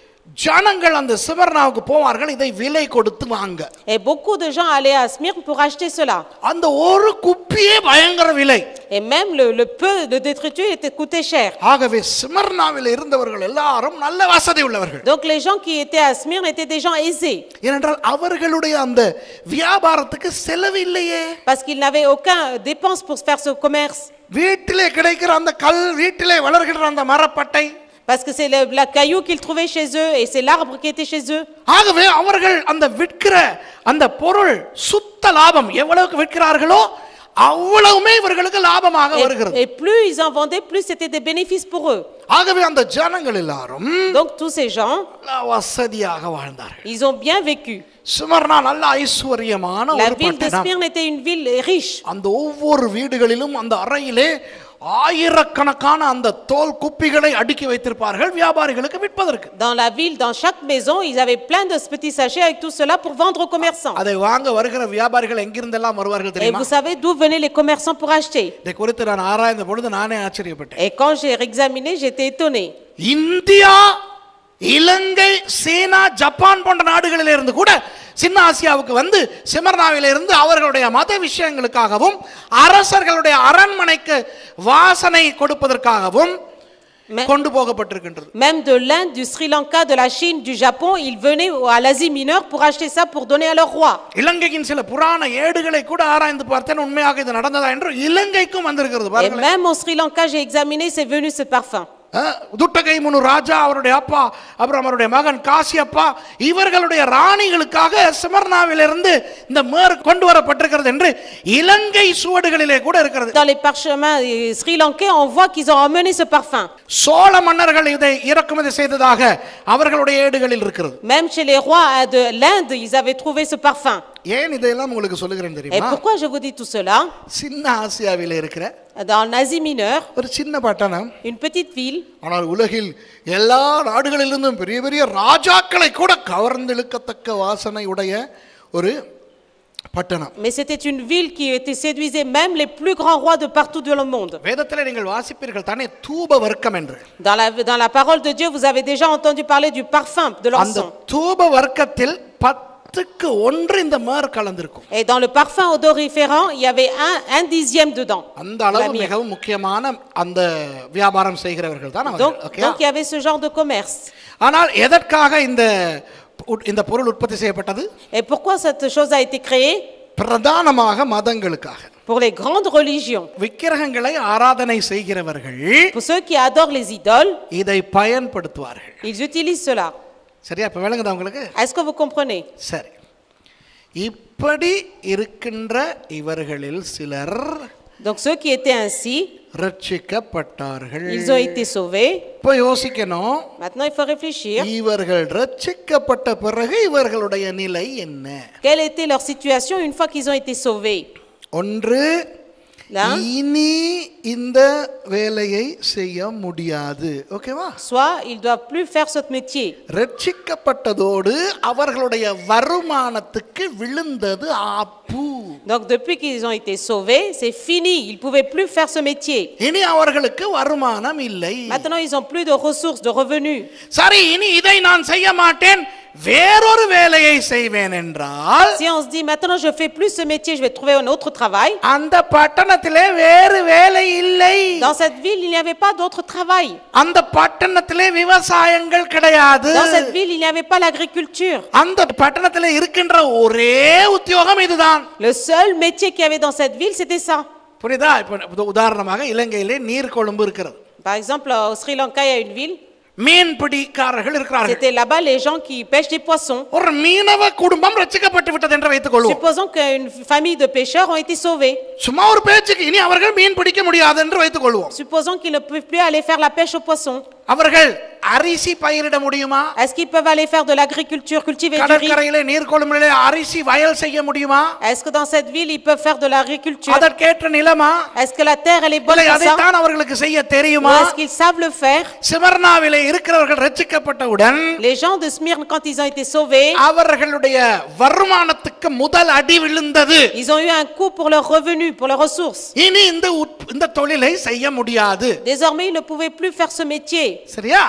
ஜனங்கள் அந்த சிவர்னாவுக்கு போவார்கள் இதை விலை கொடுத்து வாங்க Et beaucoup de gens allaient à Smyrne pour acheter cela. அந்த ஒரு குப்பியே பயங்கர விலை Et même le, le peu de détritus était coûté cher. ஆகவே சிமர்னாவில் இருந்தவர்கள் எல்லாரும் நல்ல வசதி உள்ளவர்கள் Donc les gens qui étaient à Smyrne étaient des gens aisés. ஏனென்றால் அவர்களுடைய அந்த வியாபாரத்துக்கு செலவு இல்லையே Parce qu'ils n'avaient aucune dépense pour faire ce commerce. வீட்டிலே கிடைக்கிற அந்த கல் வீட்டிலே வளர்கிற அந்த மரப்பட்டை Parce que c'est le, la caillou qu'ils trouvaient chez eux et c'est l'arbre qui était chez eux. ஆகவே அவர்கள் அந்த விற்கிற அந்த பொருள் சுத்த லாபம் எவ்வளவுக்கு விற்கிறார்களோ அவ்வளவுமே இவர்களுக்கு லாபமாக Et, வருகிறது et plus ils en vendaient, plus c'était des bénéfices pour eux. ஆகவே அந்த ஜனங்கள் எல்லாரும் Donc tous ces gens, நல்ல வசதியாக வாழ்ந்தார்கள் ils ont bien vécu. சுமர்னா நல்ல ஐஸ்வர்யமான La ஒரு ville de பட்டணம் Smyrne était une ville riche. அந்த ஒவ்வொரு வீடுகளிலும் அந்த அறையிலே ஆயிரக்கணக்கான அந்த தோல் குப்பிகளை அடுக்கி வைத்திருப்பார்கள் வியாபாரிகளுக்கு விற்பதற்கு Dans la ville, dans chaque maison, ils avaient plein de petits sachets avec tout cela pour vendre aux commerçants. அதை வாங்க வருகிற வியாபாரிகள் எங்கிருந்தெல்லாம் வருவார்கள் Et தெரியுமா vous savez d'où venaient les commerçants pour acheter இதை குறித்து நான் ஆராய்ந்த பொழுது நானே ஆச்சரியப்பட்டேன் Et quand j'ai examiné, j'étais étonné. India Ilangai China Japan போன்ற நாடுகளில் இருந்து கூட சின்ன ஆசியாவுக்கு வந்து சிமர்னாவில இருந்து அவர்களுடைய மத விஷயங்களுக்காகவும் அரசர்களுடைய அரண்மனைக்கு வாசனை கொடுப்பதற்காகவும் Mais- கொண்டு போகப்பட்டிருக்கின்றது Même de l'Inde, du Sri Lanka, de la Chine, du Japon, ils venaient à l'Asie mineure pour acheter ça pour donner à leur roi. இலங்கையின் சில புராண ஏடுகளை கூட ஆராய்ந்து பார்த்தேன் உண்மையாக இது நடந்ததா என்று இலங்கைக்கும் வந்திருக்கிறது Et பாருங்களேன் même au Sri Lanka, j'ai examiné, c'est venu ce parfum. அஹ், துட்டகை முனு ராஜா அவருடைய அப்பா அப்புறம் அவருடைய மகன் காசி அப்பா இவர்களுடைய ராணிகளுக்காக சிமர்னாவிலிருந்து இந்த மேர் கொண்டு வரப்பட்டிருக்கிறது என்று இலங்கை சுவடுகளிலே கூட இருக்கிறது Dans les parchemins euh, sri lankais, on voit qu'ils ont emmené ce parfum. Chola மன்னர்கள் இதை இறக்குமதி செய்ததாக அவர்களுடைய ஏடுகளில் இருக்கிறது Même chez les rois euh, de l'Inde, ils avaient trouvé ce parfum. ஏன் இதையெல்லாம் உங்களுக்கு சொல்லுகிறேன் Et தெரியுமா pourquoi je vous dis tout cela சின்ன ஆசியாவில் இருக்கிற Dans l'Asie mineure, ஒரு சின்ன பட்டணம் une petite ville, ஆனால் உலகில் எல்லா நாடுகளிலிருந்தும் பெரிய பெரிய ராஜாக்களை கூட கவர்ந்தெழுக்கத்தக்க வாசனை உடைய ஒரு பட்டணம் mais c'était une ville qui était séduisait même les plus grands rois de partout dans le monde. வேதத்தில் நீங்கள் வாசிப்பீர்கள் தானே தூப வர்க்கம் என்று Dans la, dans la parole de Dieu, vous avez déjà entendu parler du parfum de அந்த l'encens. தூப வர்க்கத்தில் பத்துக்கு ஒன்று இந்த மேர் கலந்திருக்கும் Et dans le parfum odoriférant, il y avait un, un dixième dedans. அந்த La அளவு myrrhe. மிகவும் முக்கியமான அந்த வியாபாரம் செய்கிறவர்கள் தான் Donc, அவர்கள். Okay? donc il y avait ce genre de commerce. ஆனால் எதற்காக இந்த உட்- இந்த பொருள் உற்பத்தி செய்யப்பட்டது Et pourquoi cette chose a été créée பிரதானமாக மதங்களுக்காக Pour les grandes religions. விக்கிரகங்களை ஆராதனை செய்கிறவர்கள் Pour ceux qui adorent les idoles, இதை பயன்படுத்துவார்கள் ils utilisent cela. சரியா இப்ப விளங்குதா உங்களுக்கு Est-ce que vous comprenez சரி இப்படி இருக்கின்ற இவர்களில் சிலர் Donc ceux qui étaient ainsi, ரட்சிக்கப்பட்டார்கள் ils ont été sauvés. இப்போ யோசிக்கணும் Maintenant, il faut réfléchir. இவர்கள் ரட்சிக்கப்பட்ட பிறகு இவர்களுடைய நிலை என்ன Quelle était leur situation une fois qu'ils ont été sauvés ஒன்று Là, இனி இந்த வேலையை செய்ய முடியாது ஓகேவா soit ils doivent plus faire ce métier. ரட்சிக்கப்பட்டதோடு அவர்களுடைய வருமானத்துக்கு விழுந்தது ஆப்பு Donc depuis qu'ils ont été sauvés, c'est fini. Ils ne pouvaient plus faire ce métier. இனி அவர்களுக்கு வருமானம் இல்லை Maintenant, ils n'ont plus de ressources, de revenus. சரி இனி இதை நான் செய்ய மாட்டேன் வேறொரு வேலையை செய்வேன் என்றால் Si on se dit maintenant je fais plus ce métier, je vais trouver un autre travail. அந்த பட்டணத்திலே வேறு வேலை இல்லை Dans cette ville, il n'y avait pas d'autre travail. அந்த பட்டணத்திலே விவசாயங்கள் கிடையாது Dans cette ville, il n'y avait pas l'agriculture. அந்த பட்டணத்திலே இருக்கின்ற ஒரே உத்தியோகம் இதுதான் Le seul métier qu'il y avait dans cette ville, c'était ça. புரியுதா இப்போ உதாரணமாக இலங்கையிலே நீர்கொழும்பு இருக்கிறது Par exemple, au Sri Lanka, il y a une ville. மீன் பிடிக்காரர்கள் இருக்கிறார்கள் C'était là-bas les gens qui pêchent des poissons. ஒரு மீனவ குடும்பம் ரட்சிக்கப்பட்டு விட்டது என்று வைத்துக் கொள்வோம் Supposons qu'une famille de pêcheurs ont été sauvés. சும்மா ஒரு பேச்சுக்கு இனி அவர்கள் மீன் பிடிக்க முடியாது என்று வைத்துக் கொள்வோம் Supposons qu'ils ne peuvent plus aller faire la pêche aux poissons. அவர்கள் அரிசி பயிரிட முடியுமா Est-ce qu'ils peuvent aller faire de l'agriculture, cultiver du riz கடற்கரையிலே நீர்கொழும்பிலே அரிசி வயல் செய்ய முடியுமா Est-ce que dans cette ville, ils peuvent faire de l'agriculture அதற்கேற்ற நிலமா Est-ce que la terre, elle est bonne இல்லை pour ça அதைத்தான் அவர்களுக்கு செய்ய Ou தெரியுமா est-ce qu'ils savent le faire சிமர்னாவிலே இருக்கிறவர்கள் ரட்சிக்கப்பட்டவுடன் Les gens de Smyrne, quand ils ont été sauvés, அவர்களுடைய வருமானத்துக்கு முதல் அடி விழுந்தது ils ont eu un coup pour leurs revenus, pour leurs ressources. இனி இந்த உத்- இந்த தொழிலை செய்ய முடியாது Désormais, ils ne pouvaient plus faire ce métier. சரியா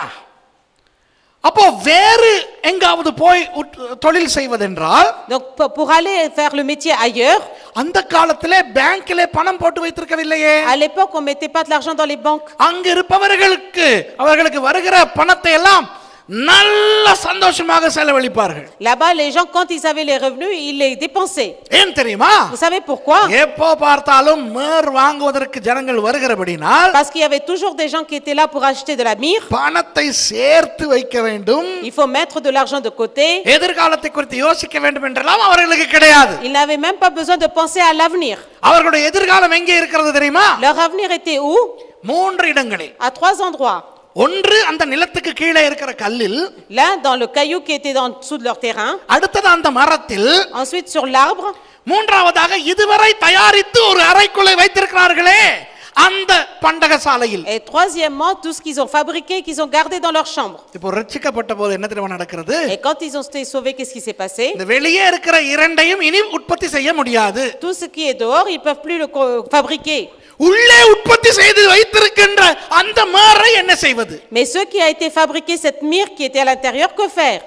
அப்போ வேறு எங்காவது போய் உட்- தொழில் செய்வதென்றால் Donc, pour pour aller faire le métier ailleurs, அந்த காலத்திலே பேங்கிலே பணம் போட்டு வைத்திருக்கவில்லையே à l'époque, on ne mettait pas de l'argent dans les banques. அங்க இருப்பவர்களுக்கு அவர்களுக்கு வருகிற பணத்தை எல்லாம் நல்ல சந்தோஷமாக செலவழிப்பார்கள் Là-bas, les gens, quand ils avaient les revenus, ils les dépensaient. ஏன் தெரியுமா Vous savez pourquoi எப்போ பார்த்தாலும் மேர் வாங்குவதற்கு ஜனங்கள் வருகிறபடினால் Parce qu'il y avait toujours des gens qui étaient là pour acheter de la myrrhe. பணத்தை சேர்த்து வைக்க வேண்டும் Il faut mettre de l'argent de côté. எதிர்காலத்தை குறித்து யோசிக்க வேண்டும் என்றெல்லாம் அவர்களுக்கு கிடையாது Ils n'avaient même pas besoin de penser à l'avenir. அவர்களுடைய எதிர்காலம் எங்கே இருக்கிறது தெரியுமா Leur avenir était où மூன்று இடங்களில் À trois endroits. ஒன்று அந்த நிலத்துக்கு கீழே இருக்கிற கல்லில் L'un dans le caillou qui était en dessous de leur terrain. அடுத்தது அந்த மரத்தில் Ensuite sur l'arbre. மூன்றாவதாக இதுவரை தயாரித்து ஒரு அறைக்குள்ளே வைத்திருக்கிறார்களே அந்த பண்டக சாலையில் Et troisièmement, tout ce qu'ils ont fabriqué, qu'ils ont gardé dans leur chambre. இப்போ ரட்சிக்கப்பட்ட போது என்ன தெரியுமா நடக்கிறது Et quand ils ont été sauvés, qu'est-ce qui s'est passé இந்த வெளியே இருக்கிற இரண்டையும் இனி உற்பத்தி செய்ய முடியாது Tout ce qui est dehors, ils peuvent plus le co- fabriquer. உள்ளே உற்பத்தி செய்து வைத்திருக்கின்ற அந்த மேரை என்ன செய்வது Mais ce qui a été fabriqué, cette myrrhe qui était à l'intérieur, que faire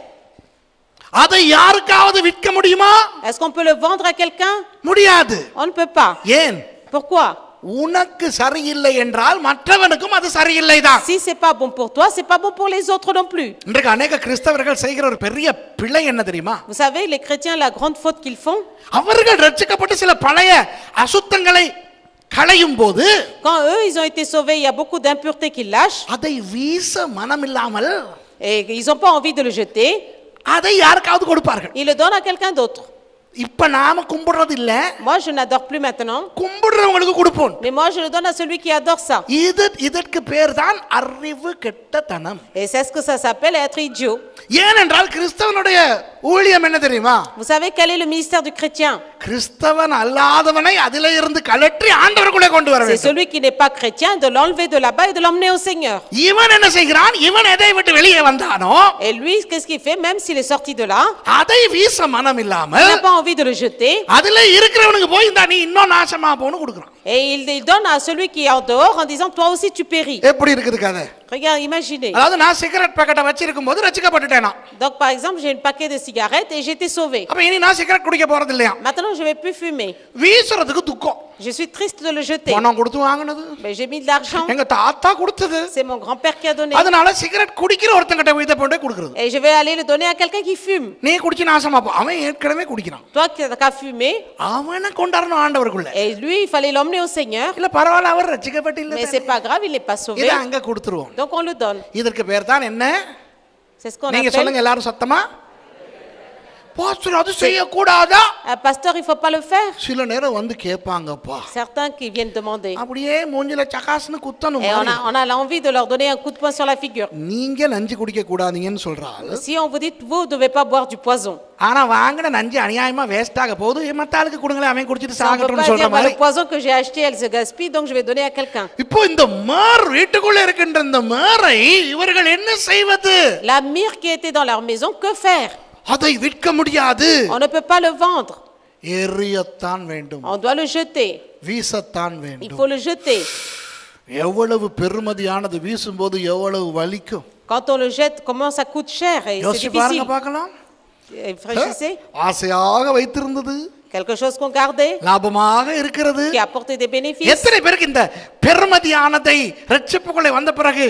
அதை யாருக்காவது விற்க முடியுமா Est-ce qu'on peut le vendre à quelqu'un முடியாது On ne peut pas. ஏன் Pourquoi உனக்கு சரியில்லை என்றால் மற்றவனுக்கும் அது சரியில்லை தான் Si c'est pas bon pour toi, c'est pas bon pour les autres non plus. இன்றைக்கு அநேக கிறிஸ்தவர்கள் செய்கிற ஒரு பெரிய பிழை என்ன தெரியுமா Vous savez, les chrétiens, la grande faute qu'ils font, அவர்கள் ரட்சிக்கப்பட்டு சில பழைய அசுத்தங்களை களையும் போது quand eux, ils ont été sauvés, il y a beaucoup d'impuretés qu'ils lâchent அதை வீச மனமில்லாமல் et ils n'ont pas envie de le jeter, அதை யாருக்காவது கொடுப்பார்கள் ils le donnent à quelqu'un d'autre. இப்ப நாம கும்பிடுறது இல்ல Moi, je n'adore plus maintenant, கும்பிடுறவங்களுக்கு கொடுப்போம் mais moi, je le donne à celui qui adore ça. இது இதற்கு பேர் தான் அறிவு கெட்டத்தனம் Et c'est ce que ça s'appelle être idiot. ஏனென்றால் கிறிஸ்தவனுடைய ஊழியம் என்ன தெரியுமா Vous savez quel est le ministère du chrétien கிறிஸ்தவன் அல்லாதவனை அதிலே இருந்து கலற்றி ஆண்டவருக்குள்ளே கொண்டு வர C'est வேண்டும் celui qui n'est pas chrétien de l'enlever de là-bas et de l'emmener au Seigneur. இவன் என்ன செய்கிறான் இவன் எதை விட்டு வெளியே வந்தானோ Et lui, qu'est-ce qu'il fait Même s'il est sorti de là, அதை வீச மனம் il இல்லாமல் n'a pas envie de le jeter. அதுல இருக்கிறவனுக்கு போய் இந்த நீ இன்னும் நாசமா போன்னு கொடுக்குறான் Et il, il donne à celui qui est en dehors en disant Toi aussi tu péris. எப்படி இருக்குது கதை Regarde, imaginez. அதாவது நான் சிகரெட் பாக்கெட்டை வச்சிருக்கும் போது ரசிக்கப்பட்டுட்டேனா Donc par exemple, j'ai un paquet de cigarettes et j'ai été sauvé. அப்ப இனி நான் சிகரெட் குடிக்க போறது இல்லையா Maintenant, je ne vais plus fumer. வீசுறதுக்கு துக்கம் Je suis triste de le jeter. பணம் கொடுத்து வாங்கினது Mais j'ai mis de l'argent. எங்க தாத்தா கொடுத்தது C'est mon grand-père qui a donné. அதனால சிகரெட் குடிக்கிற ஒருத்தங்கிட்ட இதை போட்டு கொடுக்குறது Et je vais aller le donner à quelqu'un qui fume. நீ குடிச்சு நாசமா போ அவன் ஏற்கனவே குடிக்கிறான் Toi qui as fumé, அவனை கொண்டாடணும் ஆண்டவருக்குள்ள et lui, il fallait l'emmener au Seigneur. இல்ல பரவாயில்ல அவர் ரசிக்கப்பட்டு Mais இல்ல c'est pas grave, il n'est pas sauvé. இதை அங்க கொடுத்துருவோம் Donc on le donne. இதற்கு பேர் தான் என்ன C'est ce qu'on நீங்க appelle சொல்லுங்க எல்லாரும் சத்தமா பாஸ்டர் அது செய்யக்கூடாதா Un pasteur, il faut pas le faire. சில நேரம் வந்து கேட்பாங்கப்பா Certains qui viennent demander. அப்படியே மூஞ்சில சகாசுன்னு குத்தணும் Et on a, on a l'envie de leur donner un coup de poing sur la figure. நீங்க நஞ்சு குடிக்க கூடாதீங்கன்னு சொல்றாள் Si on vous dit, vous ne devez pas boire du poison. ஆனா வாங்கின நஞ்சு அநியாயமா waste ஆக போகுது மத்த ஆளுக்கு கொடுங்களேன் அவன் குடிச்சிட்டு Ça, on ne peut சாகட்டும்னு pas சொல்ற dire, bah, மாதிரி le poison que j'ai acheté, elle se gaspille, donc je vais donner à quelqu'un. இப்போ இந்த மேர் வீட்டுக்குள்ள இருக்கின்ற இந்த மேரை இவர்கள் என்ன செய்வது La myrrhe qui était dans leur maison, que faire அதை விற்க முடியாது On ne peut pas le vendre. எரியத்தான் வேண்டும் On doit le jeter. வீசத்தான் Il வேண்டும் faut le jeter. எவ்வளவு பெருமதியானது வீசும்போது எவ்வளவு வலிக்கும் Quand on le jette, comment ça coûte cher et c'est யோசிச்சு பாருங்க difficile. பார்க்கலாம் Et Réfléchissez. ஆசையாக வைத்திருந்தது Quelque chose qu'on gardait, லாபமாக இருக்கிறது qui apportait des bénéfices. எத்தனை பேருக்கு இந்த பெருமதியானதை ரட்சிப்புக்குள்ளே வந்த பிறகு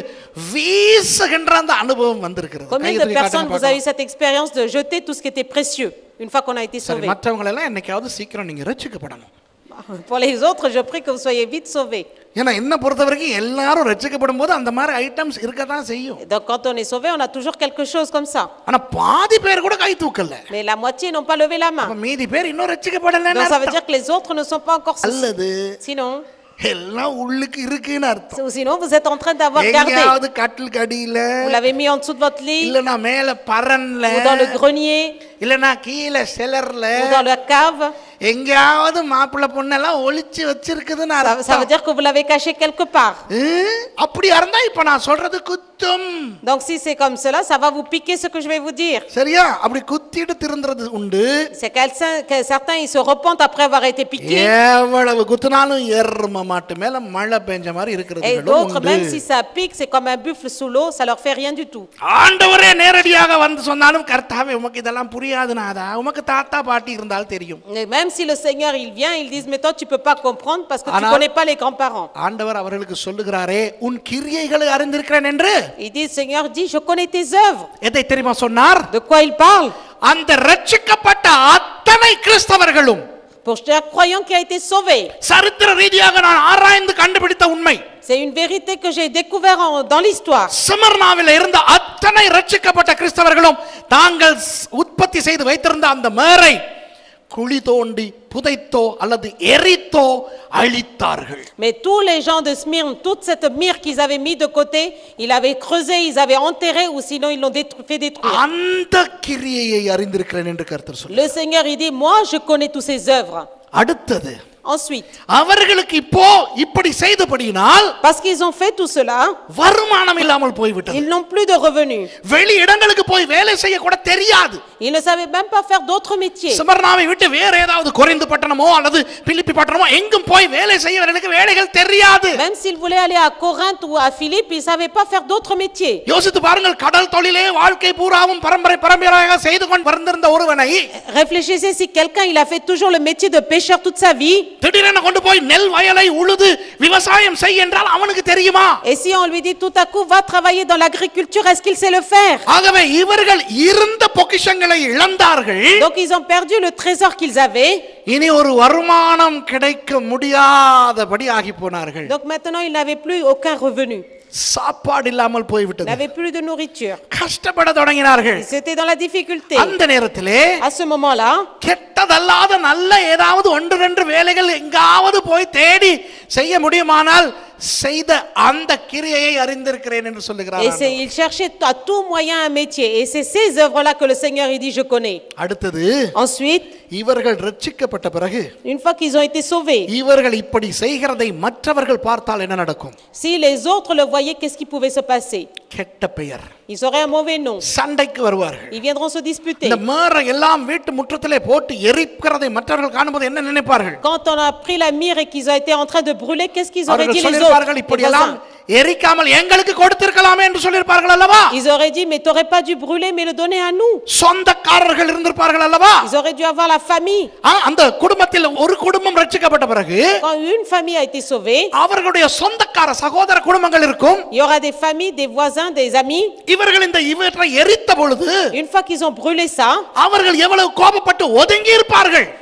வீசுகின்ற அந்த அனுபவம் வந்திருக்கிறது Combien கையை de தூக்கி personnes காட்டுங்க vous avez eu பார்க்கலாம். cette expérience de jeter tout ce qui était précieux une fois qu'on a été சரி sauvé மற்றவங்க எல்லாம் என்னைக்காவது சீக்கிரம் நீங்க ரட்சிக்கப்படணும் Pour les autres, je prie que vous soyez vite sauvés. ஏன்னா என்ன பொறுத்த வரைக்கும் எல்லாரும் ரட்சிக்கப்படும் போது அந்த மாதிரி ஐட்டம்ஸ் இருக்க தான் செய்யும் Et Donc quand on est sauvé, on a toujours quelque chose comme ça. ஆனா பாதி பேர் கூட கை தூக்கல Mais la moitié n'ont pas levé la அப்ப main. மீதி பேர் இன்னும் ரட்சிக்கப்படலன்னு Donc ça veut அர்த்தம். dire que les autres ne sont pas encore sauvés. அல்லது Sinon, எல்லாம் உள்ளுக்கு இருக்குன்னு அர்த்தம் ou sinon vous êtes en train d'avoir gardé. எங்கேயாவது கட்டில் கடியில Vous l'avez mis en dessous de votre lit, இல்லனா மேல பரன்ல ou dans le grenier, இல்லனா கீழே செலர்ல ou dans la cave. எங்கேயாவது மாப்பிள்ளை பொண்ணெல்லாம் ஒளிச்சு வச்சிருக்குதுன்னு Ça, ça veut அர்த்தம் dire que vous l'avez caché quelque part. ஹம்? அப்படியா இருந்தா இப்ப நான் சொல்றது குத்தும் Donc si c'est comme cela, ça va vous piquer ce que je vais vous dire. சரியா அப்படி குத்திட்டு திருந்துறது உண்டு C'est quelqu'un, que certains, ils se repentent après avoir été piqués. எவ்வளவு குத்துனாலும் எரும மாட்டு மேல மழை பெஞ்ச மாதிரி Et இருக்கிறது d'autres, même si ça pique, c'est comme un buffle sous l'eau, ça leur fait rien du tout. ஆண்டவரே நேரடியாக வந்து சொன்னாலும் கர்த்தாவே உமக்கு இதெல்லாம் புரியாது நாதா உமக்கு தாத்தா பாட்டி இருந்தால் தெரியும் Et même si le Seigneur, il vient, ils disent, mais toi, tu peux pas comprendre parce que tu Alors- connais pas les grands-parents. ஆண்டவர் அவர்களுக்கு சொல்லுகிறாரே உன் கிரியைகளை அறிந்திருக்கிறேன் என்று Il dit, Seigneur dit, je connais tes œuvres. எதை தெரியுமா சொன்னார் De quoi il parle அந்த ரட்சிக்கப்பட்ட அத்தனை கிறிஸ்தவர்களும் Pour chaque croyant qui a été sauvé. சரித்திர ரீதியாக நான் ஆராய்ந்து கண்டுபிடித்த உண்மை C'est une vérité que j'ai découvert en- dans l'histoire. சிமர்னாவில் இருந்த அத்தனை ரட்சிக்கப்பட்ட கிறிஸ்தவர்களும் தாங்கள் ஸ்- உற்பத்தி செய்து வைத்திருந்த அந்த மேரை குழி தோண்டி புதைத்தோ அல்லது எரித்தோ அழித்தார்கள் Mais tous les gens de Smyrne, toute cette myrrhe qu'ils avaient mis de côté, ils l'avaient creusé, ils avaient enterré ou sinon ils l'ont détru- fait détruire. அந்த கிரியையை அறிந்திருக்கிறேன் என்று கருத்தர் சொல்லு Le Seigneur, il dit, moi, je connais tous ces œuvres. அடுத்தது Ensuite, அவர்களுக்கு இப்போ இப்படி செய்தபடியினால் parce qu'ils ont fait tout cela, வருமானம் இல்லாமல் போய்விட்டது ils n'ont plus de revenus. வெளி இடங்களுக்கு போய் வேலை செய்ய கூட தெரியாது Ils ne savaient même pas faire d'autres métiers. சிமர்னாவை விட்டு வேற ஏதாவது குறைந்து பட்டணமோ அல்லது பிலிப்பி பட்டணமோ எங்கும் போய் வேலை செய்யவர்களுக்கு வேலைகள் தெரியாது Même s'ils voulaient aller à Corinthe ou à Philippe, ils ne savaient pas faire d'autres métiers. யோசித்து பாருங்கள் கடல் தொழிலே வாழ்க்கை பூராவும் பரம்பரை பரம்பரையாக செய்து கொண்டு வந்திருந்த ஒருவனை Réfléchissez si quelqu'un il a fait toujours le métier de pêcheur toute sa vie, திடீரென கொண்டு போய் நெல் வயலை உழுது விவசாயம் செய் என்றால் அவனுக்கு தெரியுமா et si on lui dit tout à coup va travailler dans l'agriculture, est-ce qu'il sait le faire ஆகவே இவர்கள் இருந்த பொக்கிஷங்களை இழந்தார்கள் Donc ils ont perdu le trésor qu'ils avaient. இனி ஒரு வருமானம் கிடைக்க முடியாதபடி ஆகி போனார்கள் Donc maintenant ils n'avaient plus aucun revenu. சாப்பாடு இல்லாமல் Ils போய்விட்டது n'avaient plus de nourriture. கஷ்டப்பட தொடங்கினார்கள் Ils étaient dans la difficulté. அந்த நேரத்திலே À ce moment-là, கெட்டதல்லாத நல்ல ஏதாவது ஒன்று ரெண்டு வேலைகள் எங்காவது போய் தேடி செய்ய முடியுமானால் செய்த அந்த கிரியையை அறிந்திருக்கிறேன் என்று et சொல்லுகிறார் c'est- ils cherchaient à tout moyen un métier. Et c'est ces œuvres-là que le Seigneur il dit je connais. அடுத்தது Ensuite, இவர்கள் ரட்சிக்கப்பட்ட பிறகு une fois qu'ils ont été sauvés, இவர்கள் இப்படி செய்கிறதை மற்றவர்கள் பார்த்தால் என்ன நடக்கும் si les autres le voyaient, qu'est-ce qui pouvait se passer கெட்ட பெயர் Ils auraient un mauvais nom. சண்டைக்கு வருவார்கள் Ils viendront se disputer. இந்த மேரை எல்லாம் வீட்டு முற்றத்திலே போட்டு எரிக்கிறதை மற்றவர்கள் காணும்போது என்ன நினைப்பார்கள் Quand on a pris la mire et qu'ils ont été en train de brûler, qu'est-ce qu'ils auraient அவர்கள் dit les சொல்லியிருப்பார்கள் autres இப்படி les எல்லாம் voisins எரிக்காமல் எங்களுக்கு கொடுத்திருக்கலாமே என்று சொல்லியிருப்பார்கள் அல்லவா Ils auraient dit, mais t'aurais pas dû brûler, mais le donner à nous. சொந்தக்காரர்கள் இருந்திருப்பார்கள் அல்லவா Ils auraient dû avoir la famille. ஆ, அந்த குடும்பத்தில் ஒரு குடும்பம் ரட்சிக்கப்பட்ட பிறகு Quand une famille a été sauvée, அவர்களுடைய சொந்தக்கார சகோதர குடும்பங்கள் இருக்கும் il y aura des familles, des voisins, des amis. இவர்கள் இந்த இவற்றை எரித்த பொழுது Une fois qu'ils ont brûlé ça, அவர்கள் எவ்வளவு கோபப்பட்டு ஒதுங்கி இருப்பார்கள்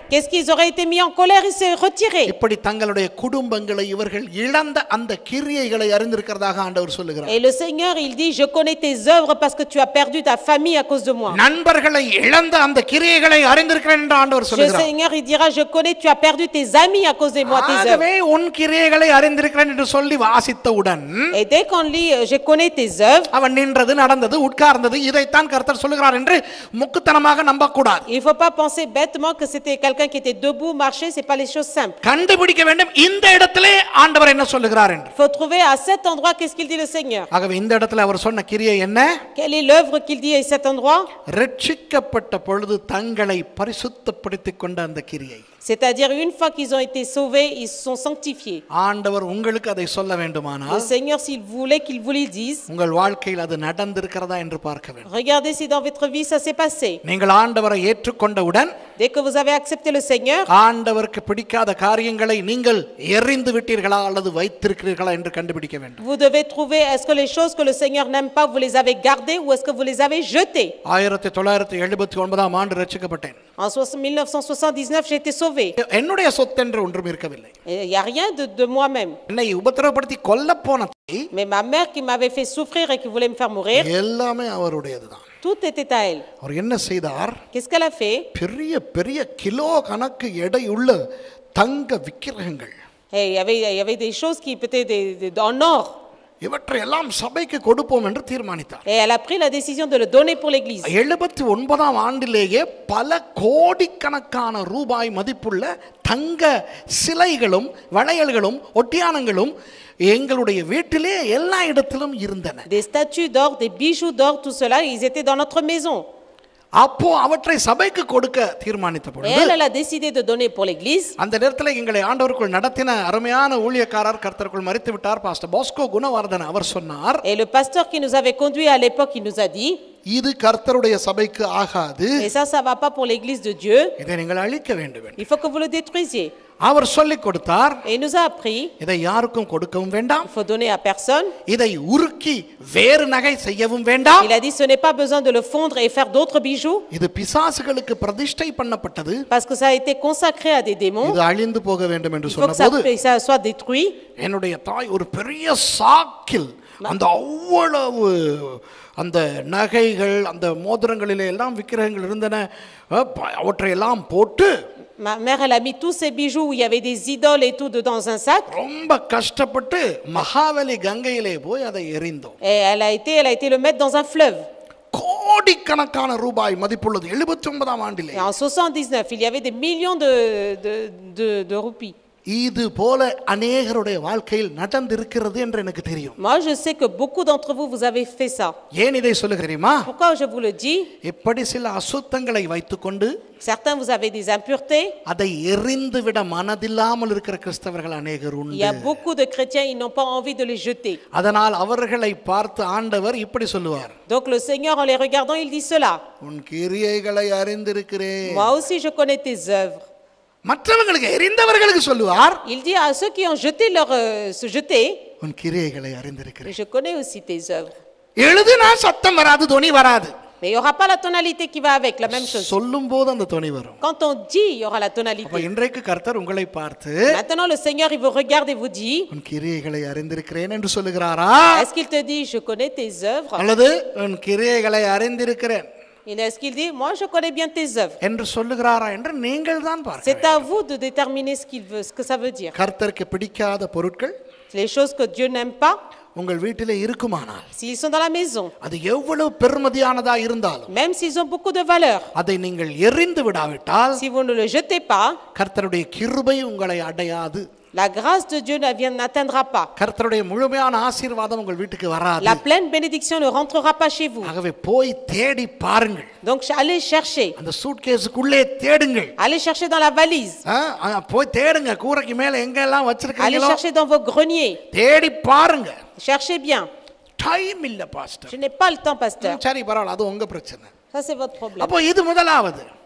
Qu'est-ce qu'ils auraient été mis en colère et se retirer இப்படி தங்களுடைய குடும்பங்களை இவர்கள் இழந்த அந்த கிரியைகளை அறிந்திருக்கிறதாக ஆண்டவர் சொல்லுகிறார் Et le Seigneur, il dit, je connais tes œuvres parce que tu as perdu ta famille à cause de moi. நண்பர்களை இழந்த அந்த கிரியைகளை அறிந்திருக்கிறேன் என்று ஆண்டவர் Le சொல்லுகிறார் Seigneur, il dira, je connais, tu as perdu tes amis à cause de moi, tes œuvres. ஆகவே உன் கிரியைகளை அறிந்திருக்கிறேன் என்று சொல்லி வாசித்தவுடன் Et dès qu'on lit, euh, je connais tes œuvres, அவன் நின்றது நடந்தது உட்கார்ந்தது இதைத்தான் கர்த்தர் சொல்லுகிறார் என்று முக்குத்தனமாக நம்பக்கூடாது il ne faut pas penser bêtement que c'était quelqu'un qui était debout, marcher, c'est pas les choses simples. கண்டுபிடிக்க வேண்டும் இந்த இடத்திலே ஆண்டவர் என்ன சொல்லுகிறார் என்று Il faut trouver à cet endroit qu'est-ce qu'il dit le Seigneur. ஆகவே இந்த இடத்துல அவர் சொன்ன கிரியை என்ன Quelle est l'œuvre qu'il dit à cet endroit ரட்சிக்கப்பட்ட பொழுது தங்களை பரிசுத்தப்படுத்திக் கொண்ட அந்த கிரியை C'est-à-dire, une fois qu'ils ont été sauvés, ils se sont sanctifiés. ஆண்டவர் உங்களுக்கு அதை சொல்ல Le வேண்டுமானால் Seigneur, s'il voulait qu'il vous le dise, உங்கள் வாழ்க்கையில் அது நடந்திருக்கிறதா என்று பார்க்க வேண்டும் regardez si dans votre vie ça s'est passé. நீங்கள் ஆண்டவரை ஏற்றுக்கொண்டவுடன் Dès que vous avez accepté le Seigneur, ஆண்டவருக்கு பிடிக்காத காரியங்களை நீங்கள் எறிந்து விட்டீர்களா அல்லது வைத்திருக்கிறீர்களா என்று கண்டுபிடிக்க வேண்டும் vous devez trouver est-ce que les choses que le Seigneur n'aime pas, vous les avez gardées ou est-ce que vous les avez jetées. ஆயிரத்தி தொள்ளாயிரத்தி எழுபத்தி ஒன்பதாம் ஆண்டு ரட்சிக்கப்பட்டேன் En soix- 1979, j'ai été sauvé. என்னுடைய சொத்தென்று ஒன்றும் இருக்கவில்லை Il n'y a rien de, de moi-même. என்னை உபத்திரவப்படுத்தி கொல்ல போன Mais ma mère qui m'avait fait souffrir et qui voulait me faire mourir, எல்லாமே அவருடையதுதான் tout était à elle. அவர் என்ன செய்தார் Qu'est-ce qu'elle a fait பெரிய பெரிய கிலோ கணக்கு எடையுள்ள தங்க விக்கிரகங்கள் Et il, y avait, il y avait des choses qui étaient des- des- en or. இவற்றை எல்லாம் சபைக்கு கொடுப்போம் என்று தீர்மானித்தார் Et elle a pris la décision de le donner pour l'Église. எழுபத்தி ஒன்பதாம் ஆண்டிலேயே பல கோடிக்கணக்கான ரூபாய் மதிப்புள்ள தங்க சிலைகளும் வளையல்களும் ஒட்டியானங்களும் எங்களுடைய வீட்டிலே எல்லா இடத்திலும் இருந்தன Des statues d'or, des bijoux d'or, tout cela, ils étaient dans notre maison. அப்போ அவற்றை சபைக்கு கொடுக்க தீர்மானித்த Et பொழுது elle, elle a décidé de donner pour l'Église. அந்த நேரத்தில் எங்களை ஆண்டவருக்குள் நடத்தின அருமையான ஊழியக்காரர் கர்த்தருக்குள் மறித்து விட்டார் பாஸ்டர் பாஸ்கோ குணவர்தன் அவர் சொன்னார் Et le pasteur qui nous avait conduits à l'époque, il nous a dit, இது கர்த்தருடைய சபைக்கு ஆகாது et ça, ça va pas pour l'Église de Dieu, இதை நீங்கள் அழிக்க வேண்டும் என்று. il faut que vous le détruisiez. அவர் சொல்லிக் கொடுத்தார் Et il nous a appris, இதை யாருக்கும் கொடுக்கவும் வேண்டாம் il faut donner à personne. இதை உருக்கி வேறு நகை செய்யவும் வேண்டாம் Il a dit, ce n'est pas besoin de le fondre et faire d'autres bijoux, இது பிசாசுகளுக்கு பிரதிஷ்டை பண்ணப்பட்டது parce que ça a été consacré à des démons. இது அழிந்து போக வேண்டும் என்று Il faut que ça, சொன்னபோது ça soit détruit. என்னுடைய தாய் ஒரு பெரிய சாக்கில் அந்த அவ்வளவு அந்த நகைகள் அந்த மோதிரங்களிலே எல்லாம் விக்கிரகங்கள் இருந்தன அஹ், ப- அவற்றையெல்லாம் போட்டு Ma mère, elle a mis tous ces bijoux où il y avait des idoles et tout dedans dans un sac. ரொம்ப கஷ்டப்பட்டு மகாவலி கங்கையிலே போய் அதை எறிந்தோம் Et elle a été, elle a été le mettre dans un fleuve. கோடிக்கணக்கான ரூபாய் மதிப்புள்ளது எழுபத்தி ஒன்பதாம் ஆண்டிலே Et en 79, il y avait des millions de, de, de, de roupies. இது போல அநேகருடைய வாழ்க்கையில் நடந்திருக்கிறது என்று எனக்கு தெரியும் Moi, je sais que beaucoup d'entre vous, vous avez fait ça. ஏன் இதை சொல்லுகிறேன் தெரியுமா Pourquoi je vous le dis இப்படி சில அசுத்தங்களை வைத்துக்கொண்டு Certains, vous avez des impuretés. அதை எறிந்து விட மனதில்லாமல் இருக்கிற கிறிஸ்தவர்கள் அநேகர் Il y உண்டு a beaucoup de chrétiens, ils n'ont pas envie de les jeter. அதனால் அவர்களை பார்த்து ஆண்டவர் இப்படி சொல்லுவார் Donc le Seigneur, en les regardant, il dit cela. உன் கிரியைகளை அறிந்திருக்கிறேன் Moi aussi, je connais tes œuvres. மற்றவங்களுக்கு எரிந்தவர்களுக்கு சொல்லுவார் Il dit à ceux qui ont jeté leur, euh, se jeter, உன் கிரியைகளை அறிந்திருக்கிறேன் je connais aussi tes œuvres. எழுதுனா சத்தம் வராது துணி வராது Mais il n'y aura pas la tonalité qui va avec, la même chose. சொல்லும் போது அந்த துணி வரும் Quand on dit, il y aura la அப்ப tonalité. இன்றைக்கு கர்த்தர் உங்களை பார்த்து Maintenant, le Seigneur, il vous regarde et vous dit, உன் கிரியைகளை அறிந்திருக்கிறேன் என்று சொல்லுகிறாரா est-ce qu'il te dit, je connais tes œuvres அல்லது உன் கிரியைகளை அறிந்திருக்கிறேன் Et est-ce qu'il dit, moi, je connais bien tes œuvres என்று சொல்லுகிறாரா என்று நீங்கள் தான் பார்க்க C'est à vous de déterminer ce, qu'il veut, ce que ça veut dire. கர்த்தருக்கு பிடிக்காத பொருட்கள் Les choses que Dieu n'aime pas, உங்கள் வீட்டிலே இருக்குமானால் s'ils sont dans la maison, அது எவ்வளவு பெருமதியானதா இருந்தாலும் même s'ils ont beaucoup de valeur, அதை நீங்கள் எறிந்து விடாவிட்டால் si vous ne le jetez pas, கர்த்தருடைய கிருபை உங்களை அடையாது la grâce de Dieu ne vient- n'atteindra pas. கர்த்தருடைய முழுமையான ஆசீர்வாதம் உங்கள் வீட்டுக்கு வராது La pleine bénédiction ne rentrera pas chez vous. ஆகவே போய் தேடி பாருங்கள் Donc, allez chercher. அந்த சூட்கேஸுக்குள்ளே தேடுங்கள் Allez chercher dans la valise. ஆ, ஆ, போய் தேடுங்க கூரைக்கு மேல எங்க எல்லாம் Allez வச்சிருக்கீங்களோ chercher dans vos greniers. தேடி பாருங்க Cherchez bien. டைம் இல்ல pastor Je n'ai pas le temps, pasteur. சரி பரவாயில்ல அது உங்க பிரச்சனை Ça, c'est votre problème. அப்போ இது முதலாவது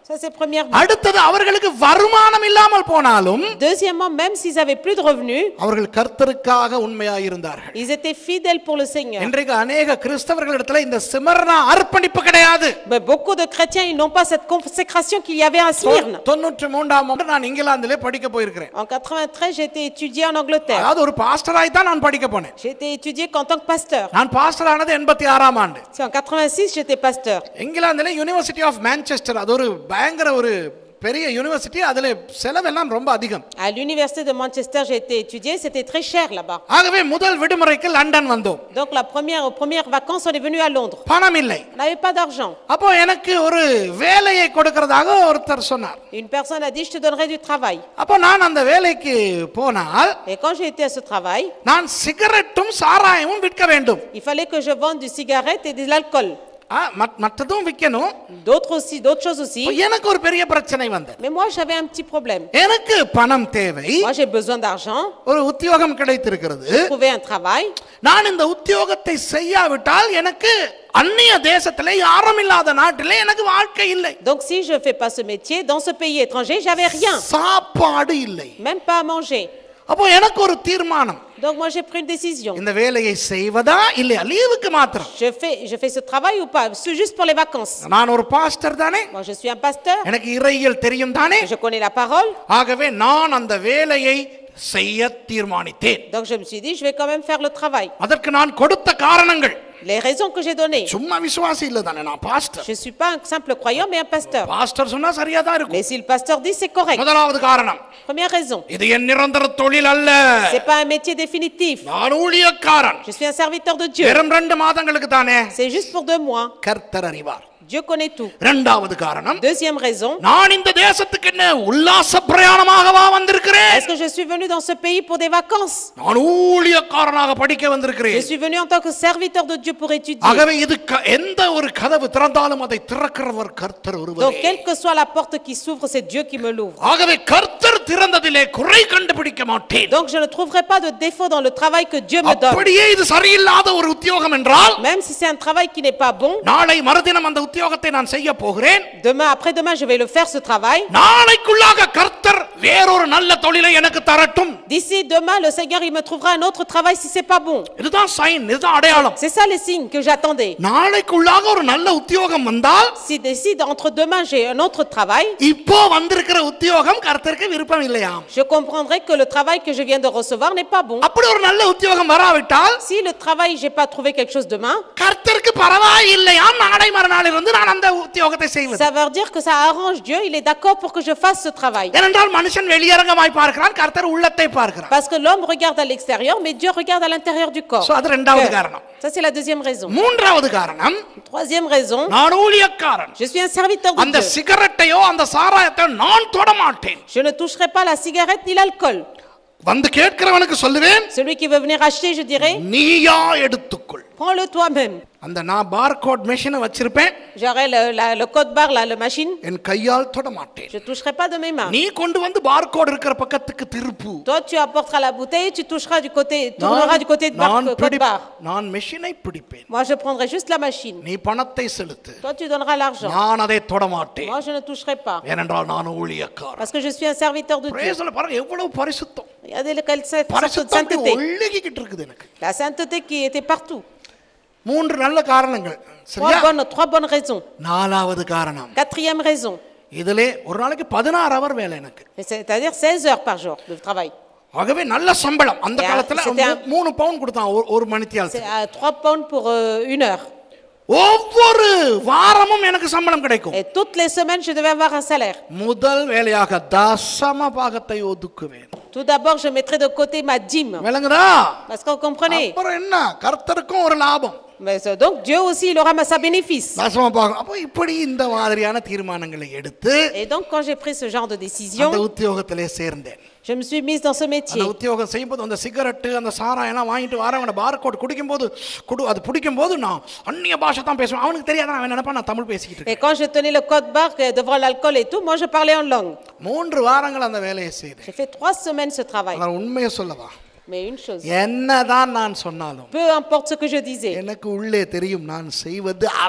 Ça, c'est première அடுத்தது அவர்களுக்கு வருமானம் இல்லாமல் போனாலும் Deuxièmement, même s'ils avaient plus de revenus, அவர்கள் கர்த்தருக்காக உண்மையாயிருந்தார்கள் ils étaient fidèles pour le Seigneur. இன்றைக்கு அநேக கிறிஸ்தவர்களிடத்துல இந்த சிமர்னா அர்ப்பணிப்பு கிடையாது Mais beaucoup de chrétiens, ils n'ont pas cette consécration qu'il y avait à Smyrne. தொண்ணூற்றி மூன்றாம் ஆண்டு நான் இங்கிலாந்திலே படிக்க போயிருக்கிறேன் En 93, j'ai été étudié en Angleterre. அதாவது ஒரு பாஸ்டராய் தான் நான் படிக்க போனேன் J'ai été étudié qu'en tant que pasteur. நான் பாஸ்டர் ஆனது எண்பத்தி ஆறாம் ஆண்டு C'est en 86, j'étais pasteur. இங்கிலாந்துல யூனிவர்சிட்டி ஆஃப் மான்செஸ்டர் அது ஒரு பயங்கர ஒரு பெரிய யூனிவர்சிட்டி அதுல செலவெல்லாம் ரொம்ப அதிகம் À l'université de Manchester, j'ai été étudié. C'était très cher là-bas. ஆகவே முதல் விடுமுறைக்கு லண்டன் வந்தோம் Donc, la première, aux premières vacances, on est venu à Londres. பணம் இல்லை On n'avait pas d'argent. அப்போ எனக்கு ஒரு வேலையை கொடுக்கறதாக ஒருத்தர் சொன்னார் Une personne a dit, je te donnerai du travail. அப்போ நான் அந்த வேலைக்கு போனால் Et quand j'ai été à ce travail, நான் சிகரெட்டும் சாராயமும் விற்க வேண்டும் il fallait que je vende du cigarette et de l'alcool. ஆ, மத்- மற்றதும் விற்கணும் D'autres aussi, d'autres choses aussi. இப்போ எனக்கு ஒரு பெரிய பிரச்சனை வந்தது Mais moi, j'avais un petit problème. எனக்கு பணம் தேவை Moi, j'ai besoin d'argent, ஒரு உத்தியோகம் கிடைத்திருக்கிறது trouver un travail. நான் இந்த உத்தியோகத்தை செய்யாவிட்டால் எனக்கு அந்நிய தேசத்திலே யாரும் இல்லாத நாட்டிலே எனக்கு வாழ்க்கை இல்லை Donc, si je ne fais pas ce métier, dans ce pays étranger, j'avais rien, சாப்பாடு இல்லை même pas à manger. அப்போ எனக்கு ஒரு தீர்மானம் Donc, moi, j'ai pris une décision. இந்த வேலையை செய்வதா இல்லையா லீவுக்கு மாத்திரம் Je fais, je fais ce travail ou pas C'est juste pour les vacances. நான் ஒரு பாஸ்டர் தானே Moi, je suis un pasteur, எனக்கு இறையியல் தெரியும் தானே je connais la parole. ஆகவே நான் அந்த வேலையை செய்ய தீர்மானித்தேன் Donc, je me suis dit, je vais quand même faire le travail. அதற்கு நான் கொடுத்த காரணங்கள் Les raisons que j'ai données. சும்மா விசுவாசி இல்ல தானே நான் pastor Je ne suis pas un simple croyant, mais un pasteur. Pastor சொன்னா சரியா தான் இருக்கும் Mais si le pasteur dit, c'est correct. முதலாவது காரணம் Première raison. இது என் நிரந்தர தொழில் அல்ல C'est pas un métier définitif. நான் ஊழியக்காரன் Je suis un serviteur de Dieu. வெறும் ரெண்டு மாதங்களுக்கு தானே C'est juste pour deux mois. கர்த்தர் அறிவார் Dieu connaît tout. இரண்டாவது காரணம் Deuxième raison. நான் இந்த தேசத்துக்கு என்ன உல்லாச பிரயாணமாகவா வந்திருக்கிறேன் Est-ce que je suis venu dans ce pays pour des vacances நான் ஊழியக்காரனாக படிக்க Je வந்திருக்கிறேன் suis venu en tant que serviteur de Dieu pour étudier. ஆகவே இது க- எந்த ஒரு கதவு திறந்தாலும் அதை திறக்கிறவர் கர்த்தர் Donc, ஒருவர் quelle que soit la porte qui s'ouvre, c'est Dieu qui me l'ouvre. ஆகவே கர்த்தர் திறந்ததிலே குறை கண்டுபிடிக்க மாட்டேன் Donc, je ne trouverai pas de défaut dans le travail que Dieu me donne. அப்படியே இது சரியில்லாத ஒரு உத்தியோகம் என்றால் Même si c'est un travail qui n'est pas bon, நாளை மறுதினம் அந்த உத்தியோகத்தை நான் செய்ய போகிறேன் demain, après-demain, je vais le faire ce travail. நாளைக்குள்ளாக கர்த்தர் வேறொரு நல்ல தொழிலை எனக்கு தரட்டும் D'ici demain, le Seigneur, il me trouvera un autre travail si c'est pas bon. இதுதான் சைன் இதுதான் அடையாளம் C'est ça les signes que j'attendais. நாளைக்குள்ளாக ஒரு நல்ல உத்தியோகம் வந்தால் Si décide entre demain, j'ai un autre travail, இப்போ வந்திருக்கிற உத்தியோகம் கர்த்தருக்கு விருப்பம் இல்லையாம் je comprendrai que le travail que je viens de recevoir n'est pas bon. அப்படி ஒரு நல்ல உத்தியோகம் வராவிட்டால் Si le travail, j'ai pas trouvé quelque chose demain, கர்த்தருக்கு பரவாயில்லையாம் நாளை மறுநாள் இருந்து நான் அந்த உத்தியோகத்தை செய்வது ça veut dire que ça arrange Dieu, il est d'accord pour que je fasse ce travail. ஏனென்றால் மனுஷன் வெளியரங்கமாய் பார்க்கிறான் கர்த்தர் உள்ளத்தை பார்க்கிறார் Parce que l'homme regarde à l'extérieur, mais Dieu regarde à l'intérieur du corps. So, அது ரெண்டாவது Cœur. காரணம் Ça, c'est la deuxième raison. மூன்றாவது காரணம் Troisième raison, நான் ஊழியக்காரன் je suis un serviteur de அந்த Dieu. சிகரெட்டையோ அந்த சாராயத்தையோ நான் தொட மாட்டேன் Je ne toucherai pas la cigarette ni l'alcool. வந்து கேட்கிறவனுக்கு சொல்லுவேன் Celui qui veut venir acheter, je dirais, நீயா எடுத்துக்கொள் prends-le toi-même. அந்த நான் பார்கோட் மெஷினை வச்சிருப்பேன் J'aurai le, la- le code barre, là, la machine. என் கையால் தொட மாட்டேன் Je ne toucherai pas de mes mains. நீ கொண்டு வந்து பார்கோட் இருக்கிற பக்கத்துக்கு திருப்பு Toi, tu apporteras la bouteille, tu toucheras du côté, tourneras du côté de நான் barre, code பிடி- barre. நான் மெஷினை பிடிப்பேன் Moi, je prendrai juste la machine. நீ பணத்தை செலுத்து Toi, tu donneras l'argent. நான் அதை தொட மாட்டேன் Moi, je ne toucherai pas. ஏனென்றால் நான் ஊழியக்காரன் Parce que je suis un serviteur de Dieu. பிரேசல பாருங்க எவ்வளவு பரிசுத்தம் Regardez le quelle sainte- பரிசுத்தம் அப்படி sainteté. ஒழுகிக்கிட்டு இருக்குது எனக்கு La sainteté qui était partout. மூன்று நல்ல காரணங்கள் Trois சரியா bonnes, trois bonnes raisons. நாலாவது காரணம் Quatrième raison, இதிலே ஒரு நாளைக்கு பதினாறு அவர் வேலை எனக்கு c'est-à-dire 16 heures par jour de travail. ஆகவே நல்ல சம்பளம் அந்த Yeah, காலத்துல c'était un- மூ- மூணு பவுன் கொடுத்தான் ஒரு- ஒரு மணித்தியால் C'est à 3 pounds pour euh, une heure. ஒவ்வொரு வாரமும் எனக்கு சம்பளம் கிடைக்கும் Et toutes les semaines, je devais avoir un salaire. முதல் வேலையாக தசம பாகத்தை ஒதுக்குவேன் Tout d'abord, je mettrai de côté ma dîme. விளங்குதா Parce que vous comprenez அப்புறம் என்ன கர்த்தருக்கும் ஒரு லாபம் Mais, euh, Donc Dieu aussi, il aura ma- sa bénéfice. தசம பாகம் அப்போ இப்படி இந்த மாதிரியான தீர்மானங்களை எடுத்து Et donc, quand j'ai pris ce genre de அந்த décision, உத்தியோகத்திலே சேர்ந்தேன் je me suis mise dans ce அந்த métier. உத்தியோகம் செய்யும்போது அந்த சிகரெட்டு அந்த சாராயம் எல்லாம் வாங்கிட்டு வரவங்க பார்கோட் குடிக்கும்போது குடு அது பிடிக்கும்போது நான் அந்நிய பாஷை தான் பேசுவேன் அவனுக்கு தெரியாத அவன் நினைப்பான் நான் தமிழ் பேசிக்கிட்டு இருக்கேன் Et quand je tenais le code barre euh, devant l'alcool et tout, moi je parlais en langue. மூன்று வாரங்கள் அந்த வேலையை செய்தேன் J'ai fait trois semaines ce travail. நான் உண்மையை சொல்லவா Mais une chose, என்னதான் நான் சொன்னாலும் peu importe ce que je disais, எனக்கு உள்ளே தெரியும் நான் செய்வது அசுத்த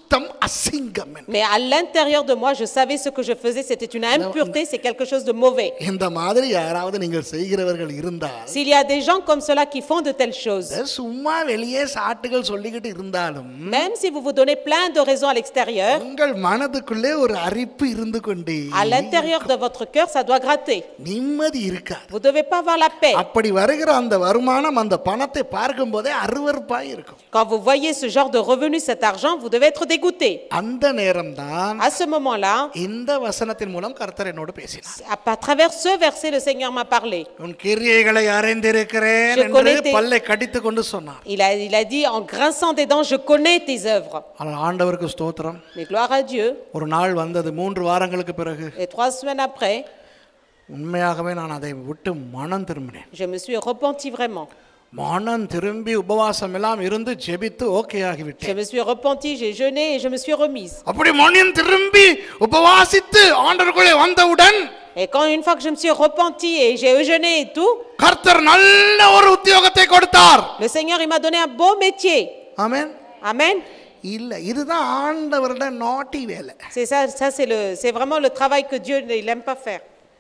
அசுத்தம் அசிங்கம் என்று. Mais à l'intérieur de moi, je savais ce que je faisais, c'était une impureté, c'est quelque chose de mauvais. இந்த மாதிரி யாராவது நீங்கள் செய்கிறவர்கள் இருந்தால் S'il y a des gens comme cela qui font de telles choses, சும்மா வெளியே சாட்டுகள் சொல்லிக்கிட்டு இருந்தாலும் même si vous vous donnez plein de raisons à l'extérieur, உங்கள் மனதுக்குள்ளே ஒரு அரிப்பு இருந்து கொண்டே à l'intérieur de votre cœur, ça doit gratter. நிம்மதி இருக்காது Vous ne devez pas avoir la paix. அப்படி வருகிற அந்த வருமானம் அந்த பணத்தை பார்க்கும் போதே அருவருப்பாய் இருக்கும் Quand vous voyez ce genre de revenu, cet argent, vous devez être dégoûté. அந்த நேரம்தான் À ce moment-là, இந்த வசனத்தின் மூலம் கர்த்தர் என்னோடு பேசினார் à, à travers ce verset, le Seigneur m'a parlé. உன் கிரியைகளை அறிந்திருக்கிறேன் Je என்று connais tes- பல்லை கடித்து கொண்டு சொன்னார் Il a, il a dit en grinçant des dents, je connais tes œuvres. ஆனால் ஆண்டவருக்கு ஸ்தோத்திரம் Mais gloire à Dieu. ஒரு நாள் வந்தது மூன்று வாரங்களுக்கு பிறகு Et trois semaines après, உண்மையாகவே நான் அதை விட்டு மனம் திரும்பினேன் je me suis repenti vraiment. மனம் திரும்பி உபவாசம் எல்லாம் இருந்து ஜெபித்து ஓகே Je ஆகிவிட்டேன் me suis repenti, j'ai jeûné et je me suis remise. அப்படி மனம் திரும்பி உபவாசித்து ஆண்டவருக்குள்ளே வந்தவுடன் Et quand une fois que je me suis repenti et j'ai jeûné et tout, கர்த்தர் நல்ல ஒரு உத்தியோகத்தை கொடுத்தார் le Seigneur il m'a donné un beau métier. ஆமென் Amen. இல்ல இதுதான் ஆண்டவருடைய நாட்டி வேலை C'est ça, ça c'est le, c'est vraiment le travail que Dieu il aime pas faire.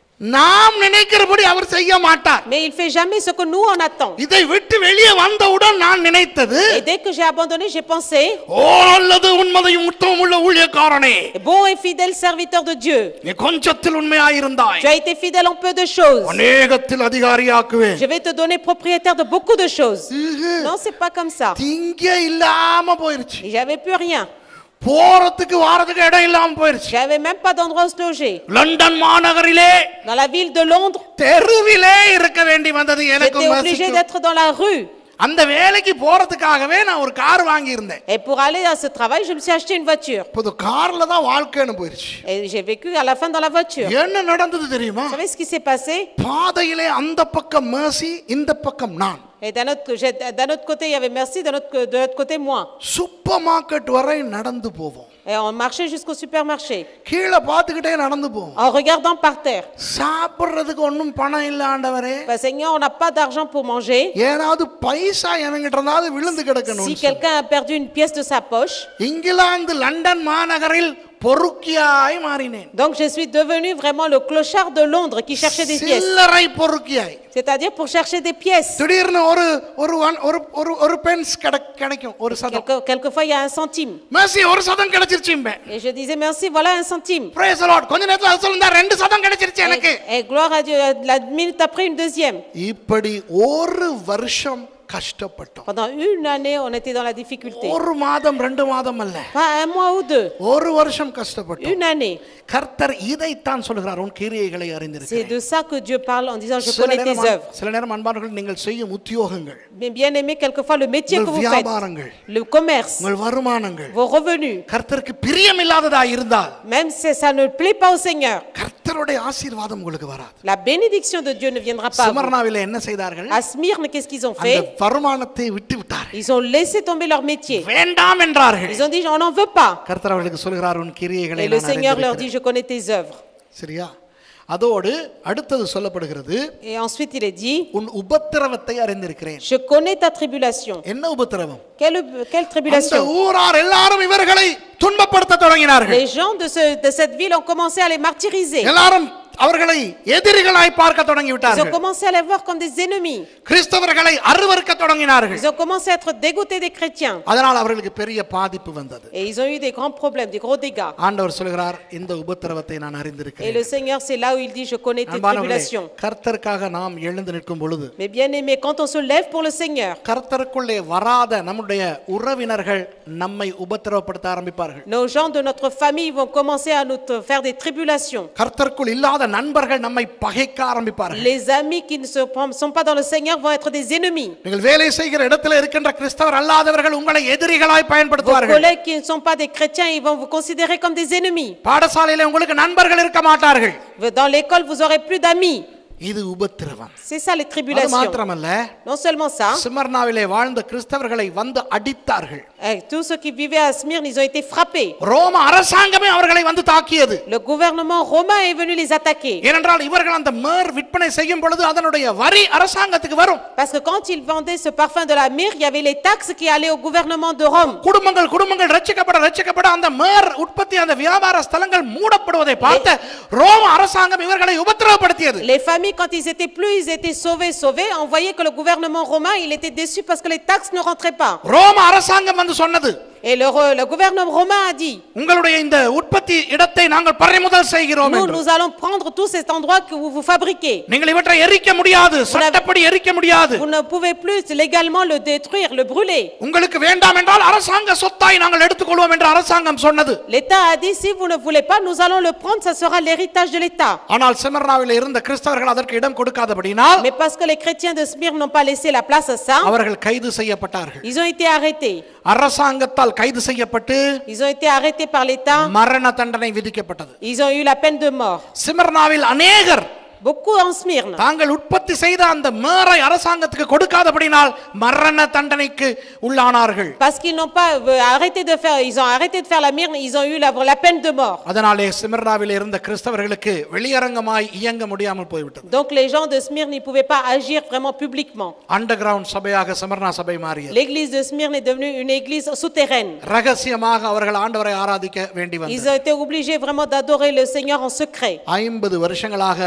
நாம் நினைக்கிறபடி அவர் செய்ய மாட்டார் Mais il fait jamais ce que nous on attend. இதை விட்டு வெளியே வந்தவுடன் நான் நினைத்தது Et dès que j'ai abandonné, j'ai pensé, ஓ நல்லது உண்மதையும் உத்தமம் உள்ள ஊழியக்காரனே bon et fidèle serviteur de Dieu, நீ கொஞ்சத்தில் உண்மையாயிருந்தாய் tu as été fidèle en peu de choses. அநேகத்தில் அதிகாரியாக்குவேன் Je vais te donner propriétaire de beaucoup de choses. Non, c'est pas comme ça. திங்க இல்லாம போயிருச்சு Et J'avais plus rien. போறதுக்கு வாரத்துக்கு இடம் இல்லாம போயிருச்சு J'avais même pas d'endroit où se loger. London மாநகரிலே Dans la ville de Londres, தெருவிலே இருக்க வேண்டி வந்தது j'étais எனக்கும் obligé வசிக்கும். d'être dans la rue. அந்த வேலைக்கு போறதுக்காகவே நான் ஒரு கார் வாங்கி இருந்தேன் Et pour aller à ce travail, je me suis acheté une voiture. இப்போது கார்ல தான் வாழ்க்கைன்னு போயிருச்சு Et j'ai vécu à la fin dans la voiture. என்ன நடந்தது தெரியுமா Vous savez ce qui s'est passé பாதையிலே அந்த பக்கம் மேசி இந்த பக்கம் நான் Et d'un autre, j'ai- d'un autre côté, il y avait merci, d'un autre, de l'autre côté, moi. Supermarket வரை நடந்து போவோம் Et on marchait jusqu'au supermarché, கீழே பார்த்துக்கிட்டே நடந்து போவோம் en regardant par terre. சாப்பிடுறதுக்கு ஒன்றும் பணம் இல்ல ஆண்டவரே Ben, Seigneur, on n'a pas d'argent pour manger. ஏதாவது பைசா என்கிட்ட இருந்தாவது விழுந்து கிடக்கணும் Si quelqu'un a perdu une pièce de sa poche, England London மாநகரில் பொறுக்கியாய் மாறினேன் donc je suis devenu vraiment le clochard de Londres qui cherchait des pièces. சில்லறை பொறுக்கியாய் C'est-à-dire pour chercher des pièces. திடீர்னு ஒரு ஒரு one- ஒரு ஒரு ஒரு பென்ஸ் கிடைக்கும் ஒரு சதம் Quelque- quelquefois, il y a un centime. மேசி ஒரு சதம் கிடைச்சிருச்சும்பேன் Et je disais merci, voilà un centime. Praise the Lord. கொஞ்ச நேரத்துல அது சொல்லுந்தா ரெண்டு சதம் கிடைச்சிருச்சு Et, எனக்கு et gloire à Dieu, la minute après, une deuxième. இப்படி ஒரு வருஷம் கஷ்டப்பட்டோம் Pendant une année, on était dans la difficulté. ஒரு மாதம் ரெண்டு மாதம் அல்ல Pas un mois ou deux, ஒரு வருஷம் கஷ்டப்பட்டோம் une année. கர்த்தர் இதைத்தான் சொல்கிறார் உன் கிரியைகளை C'est அறிந்திருக்கிறேன் de ça que Dieu parle en disant Je சில connais tes நேரம் œuvres. சில நேரம் அன்பானவர்கள் நீங்கள் செய்யும் உத்தியோகங்கள் Mais bien aimé, quelquefois, le métier que உங்கள் vous faites, வியாபாரங்கள் le commerce, உங்கள் வருமானங்கள் vos revenus, கர்த்தருக்கு பிரியமில்லாததா இருந்தால் même si ça ne plaît pas au Seigneur, கர்த்தருடைய ஆசீர்வாதம் உங்களுக்கு வராது la bénédiction de Dieu ne viendra pas à vous. சுமர்னாவில என்ன செய்தார்கள் À Smyrne, qu'est-ce qu'ils ont அந்த fait வருமானத்தை விட்டு விட்டார்கள் Ils ont laissé tomber leur métier. வேண்டாம் என்றார்கள் Ils ont dit On n'en veut pas. கர்த்தர் அவர்களுக்கு சொல்கிறார் உன் கிரியைகளை Et le நான் Seigneur leur அறிந்திருக்கிறேன். dit Je connais tes œuvres. சரியா அதோடு அடுத்தது சொல்லப்படுகிறது Et ensuite, il est dit உன் உபத்திரவத்தை அறிந்திருக்கிறேன் Je connais ta tribulation. என்ன உபத்திரவம் Quelle, quelle அந்த tribulation ஊரார் எல்லாரும் இவர்களை துன்பப்படுத்த தொடங்கினார்கள் Les gens de, ce- de cette ville ont commencé à les martyriser. எல்லாரும் அவர்களை எதிரிகளாய் பார்க்க தொடங்கி Ils ont விட்டார்கள் commencé à les voir comme des ennemis. கிறிஸ்தவர்களை அருவருக்க தொடங்கினார்கள் Ils ont commencé à être dégoûtés des chrétiens. அதனால் அவர்களுக்கு பெரிய பாதிப்பு வந்தது Et ils ont eu des grands problèmes, des gros dégâts. ஆண்டவர் சொல்கிறார் இந்த உபத்திரவத்தை நான் Et அறிந்திருக்கிறேன் le Seigneur, c'est là où il dit Je connais tes அன்பானவர்களே, tribulations. கர்த்தருக்காக நாம் எழுந்து நிற்கும் பொழுது Mais bien aimé, quand on se lève pour le Seigneur, கர்த்தருக்குள்ளே வராத நம்முடைய உறவினர்கள் நம்மை உபத்திரவப்படுத்த ஆரம்பிப்பார்கள் nos gens de notre famille vont commencer à nous te- faire des tribulations. கர்த்தருக்குள் இல்லாத நண்பர்கள் நம்மை பகைக்க ஆரம்பிப்பார்கள் Les amis qui ne se- sont pas dans le Seigneur vont être des ennemis. நீங்கள் வேலை செய்கிற இடத்துல இருக்கின்ற கிறிஸ்தவர் அல்லாதவர்கள் உங்களை எதிரிகளாய் Vos பயன்படுத்துவார்கள் collègues qui ne sont pas des chrétiens, ils vont vous considérer comme des ennemis. பாடசாலையில உங்களுக்கு நண்பர்கள் இருக்க மாட்டார்கள் Dans l'école, vous aurez plus d'amis. இது உபத்திரவம் C'est ça les அது tribulations. மாத்திரமல்ல Non seulement ça, சிமர்னாவிலே வாழ்ந்த கிறிஸ்தவர்களை வந்து அடித்தார்கள் euh, tous ceux qui vivaient à Smyrne, ils ont été frappés. ரோம அரசாங்கமே அவர்களை வந்து தாக்கியது Le gouvernement romain est venu les attaquer. ஏனென்றால் இவர்கள் அந்த மேர் விற்பனை செய்யும் பொழுது அதனுடைய வரி அரசாங்கத்துக்கு வரும் Parce que quand ils vendaient ce parfum de la myrrhe, il y avait les taxes qui allaient au gouvernement de Rome. குடும்பங்கள் குடும்பங்கள் ரட்சிக்கப்பட ரட்சிக்கப்பட அந்த மேர் உற்பத்தி அந்த வியாபார ஸ்தலங்கள் மூடப்படுவதை பார்த்த ரோம அரசாங்கம் இவர்களை உபத்திரவப்படுத்தியது Les familles, quand ils étaient plus, ils étaient sauvés, sauvés. On voyait que le gouvernement romain, il était déçu parce que les taxes ne rentraient pas. ரோம அரசாங்கம் வந்து சொன்னது Et le, re- le gouvernement romain a dit, உங்களுடைய இந்த உற்பத்தி இடத்தை நாங்கள் பறிமுதல் செய்கிறோம் nous, என்று nous allons prendre tout cet endroit que vous, vous fabriquez. நீங்கள் இவற்றை எரிக்க முடியாது சட்டப்படி எரிக்க முடியாது Vous ne pouvez plus légalement le détruire, le brûler. உங்களுக்கு வேண்டாம் என்றால் அரசாங்க சொத்தாய் நாங்கள் எடுத்துக்கொள்வோம் என்று அரசாங்கம் சொன்னது L'État a dit, si vous ne voulez pas, nous allons le prendre, ça sera l'héritage de l'État. ஆனால் சிமர்னாவில் இருந்த கிறிஸ்தவர்கள் அதற்கு இடம் கொடுக்காதபடியினால் Mais parce que les chrétiens de Smyrne n'ont pas laissé la place à ça, அவர்கள் கைது செய்யப்பட்டார்கள் ils ont été arrêtés. அரசாங்கத்தால் கைது செய்யப்பட்டு Ils ont été arrêtés par l'État. மரண தண்டனை விதிக்கப்பட்டது Ils ont eu la peine de mort. சிமர்னாவில் அநேகர் Beaucoup en Smyrne. தாங்கள் உற்பத்தி செய்த அந்த மேரை அரசாங்கத்துக்கு கொடுக்காதபடினால் மரண தண்டனைக்கு உள்ளானார்கள் Parce qu'ils n'ont pas euh, arrêté de faire, ils ont arrêté de faire la myrne, ils ont eu la, la peine de mort. அதனாலே சிமர்னாவில் இருந்த கிறிஸ்தவர்களுக்கு வெளியரங்கமாய் இயங்க முடியாமல் போய்விட்டது Donc les gens de Smyrne ne pouvaient pas agir vraiment publiquement. Underground சபையாக Smyrna சபை மாறியது L'église de Smyrne est devenue une église souterraine. ரகசியமாக அவர்கள் ஆண்டவரை ஆராதிக்க வேண்டி Ils வந்தது ont été obligés vraiment d'adorer le Seigneur en secret. ஐம்பது வருஷங்களாக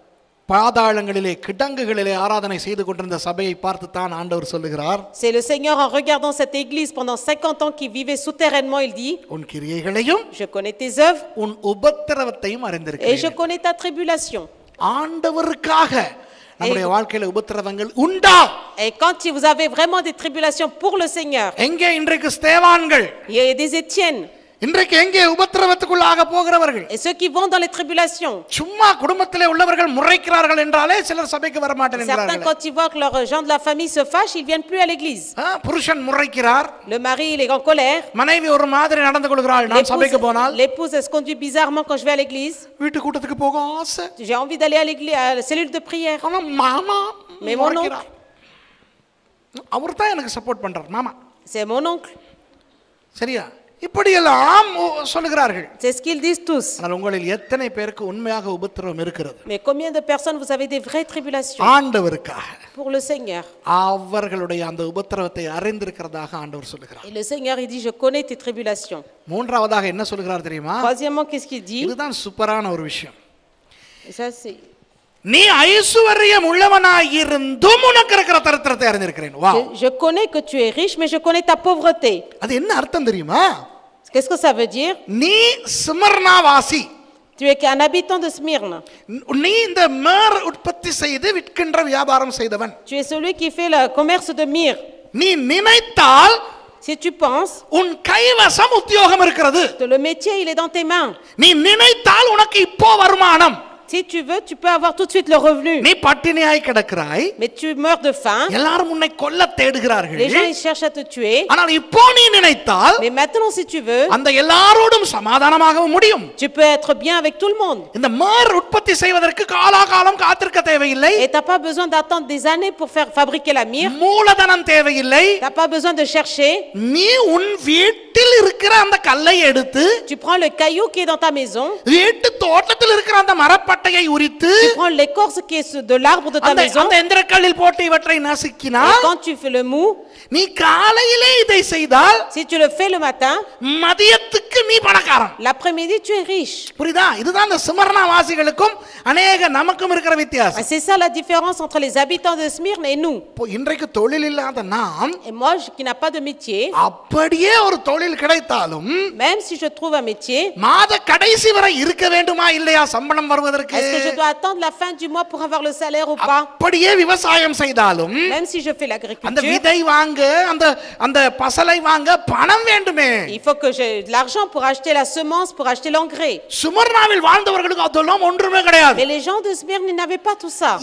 பாதாளங்களிலே கிடங்குகளிலே ஆராதனை செய்து கொண்டிருந்த சபையை பார்த்து தான் ஆண்டவர் சொல்லுகிறார் C'est le Seigneur en regardant cette église pendant 50 ans qui vivait souterrainement, il dit, உன் கிரியைகளையும் je connais tes œuvres உன் உபத்திரவத்தையும் et je அறிந்திருக்கிறேன் connais ta tribulation. ஆண்டவருக்காக நம்முடைய வாழ்க்கையில உபத்திரவங்கள் உண்டா Et quand vous avez vraiment des tribulations pour le Seigneur, எங்கே இன்றைக்கு ஸ்தேவான்கள் il y a des Étienne இன்றைக்கு எங்கே உபத்திரவத்துக்குள்ளாக போகிறவர்கள் et ceux qui vont dans les tribulations. சும்மா குடும்பத்திலே உள்ளவர்கள் முறைக்கிறார்கள் என்றாலே சிலர் சபைக்கு வரமாட்டேன் Certains, என்கிறார்கள் quand ils voient que leurs gens de la famille se fâchent, ils viennent plus à l'église. ஆ, புருஷன் முறைக்கிறார் Le mari, il est en colère. மனைவி ஒரு மாதிரி நடந்து கொள்கிறாள் நான் சபைக்கு போனால் L'épouse l'épouse, elle se conduit bizarrement quand je vais à l'église. வீட்டு கூட்டத்துக்கு போக ஆசை J'ai envie d'aller à l'église, à la cellule de prière. ஆனா மாமா Mais mon முறைக்கிறார் அவர் தான் எனக்கு சப்போர்ட் பண்றார் மாமா C'est mon oncle. சரியா இப்படியெல்லாம் ஒ- சொல்லுகிறார்கள் C'est ce qu'ils disent tous. ஆனால் உங்களில் எத்தனை பேருக்கு உண்மையாக உபத்திரவம் இருக்கிறது Mais combien de personnes vous avez des vraies tribulations ஆண்டவருக்காக pour le Seigneur அவர்களுடைய அந்த உபத்திரவத்தை அறிந்திருக்கிறதாக ஆண்டவர் சொல்லுகிறார் Et le Seigneur, il dit, je connais tes tribulations. மூன்றாவதாக என்ன சொல்லுகிறார் தெரியுமா Troisièmement, qu'est-ce qu'il dit இதுதான் சூப்பரான ஒரு விஷயம் Et ça, c'est... நீ ஐசுவரியம் உள்ளவனாய் இருந்தும் உனக்கு இருக்கிற தரித்திரத்தை அறிந்திருக்கிறேன் வா Je, je connais que tu es riche, mais je connais ta pauvreté. அது என்ன அர்த்தம் தெரியுமா Qu'est-ce que ça veut dire நீ சிமர்னாவாசி Tu es un habitant de Smyrne. நீ இந்த மேர் உற்பத்தி செய்து விற்கின்ற வியாபாரம் செய்தவன் Tu es celui qui fait le commerce de myrrhe. நீ நினைத்தால் Si tu penses உன் கைவசம் உத்தியோகம் இருக்கிறது que le métier, il est dans tes mains. நீ நினைத்தால் உனக்கு இப்போ வருமானம் Si tu veux, tu peux avoir tout de suite le revenu. நீ பட்டினியாய் கிடக்கிறாய் Mais tu meurs de faim. எல்லாரும் உன்னை கொல்ல தேடுகிறார்கள் Les gens, ils cherchent à te tuer. ஆனால் இப்போ நீ நினைத்தால் Mais maintenant, si tu veux, அந்த எல்லாரோடும் சமாதானமாகவும் முடியும் tu peux être bien avec tout le monde. இந்த மேர் உற்பத்தி செய்வதற்கு காலாகாலம் காத்திருக்க தேவையில்லை Et tu n'as pas besoin d'attendre des années pour faire fabriquer la myrrhe. மூலதனம் தேவையில்லை Tu n'as pas besoin de chercher. நீ உன் வீட்டில் இருக்கிற அந்த கல்லை எடுத்து Tu prends le caillou qui est dans ta maison. வீட்டு தோட்டத்தில் இருக்கிற அந்த மரப்பட்டையை உரித்து Tu prends l'écorce qui est de l'arbre de ta அந்த maison. அந்த எந்திரக்கல்லில் போட்டு இவற்றை Et நசுக்கினால் quand tu fais le mou, நீ காலையிலே இதை செய்தால் si tu le fais le matin, மதியத்துக்கு நீ பணக்காரன் l'après-midi, tu es riche. புரியுதா இதுதான் இந்த சிமர்ணா வாசிகளுக்கும் அநேக நமக்கும் இருக்கிற Et வித்தியாசம் C'est ça la différence entre les habitants de Smyrne et nous. இப்போ இன்றைக்கு தொழில் இல்லாத நாம் Et moi, je- qui n'a pas de métier, அப்படியே ஒரு தொழில் கிடைத்தாலும் même si je trouve un métier, மாத கடைசி வரை இருக்க வேண்டுமா இல்லையா சம்பளம் வருவதற்கு est-ce que je dois attendre la fin du mois pour avoir le salaire ou pas அப்படியே விவசாயம் செய்தாலும் Même si je fais அந்த l'agriculture, விதை வாங்க அந்த அந்த பசலை வாங்க பணம் வேண்டுமே il faut que j'ai de l'argent pour acheter la semence, pour acheter l'engrais. சுமர்னாவில் வாழ்ந்தவர்களுக்கு அதெல்லாம் ஒன்றுமே கிடையாது Mais les gens de Smyrne, ils n'avaient pas tout ça. இப்போ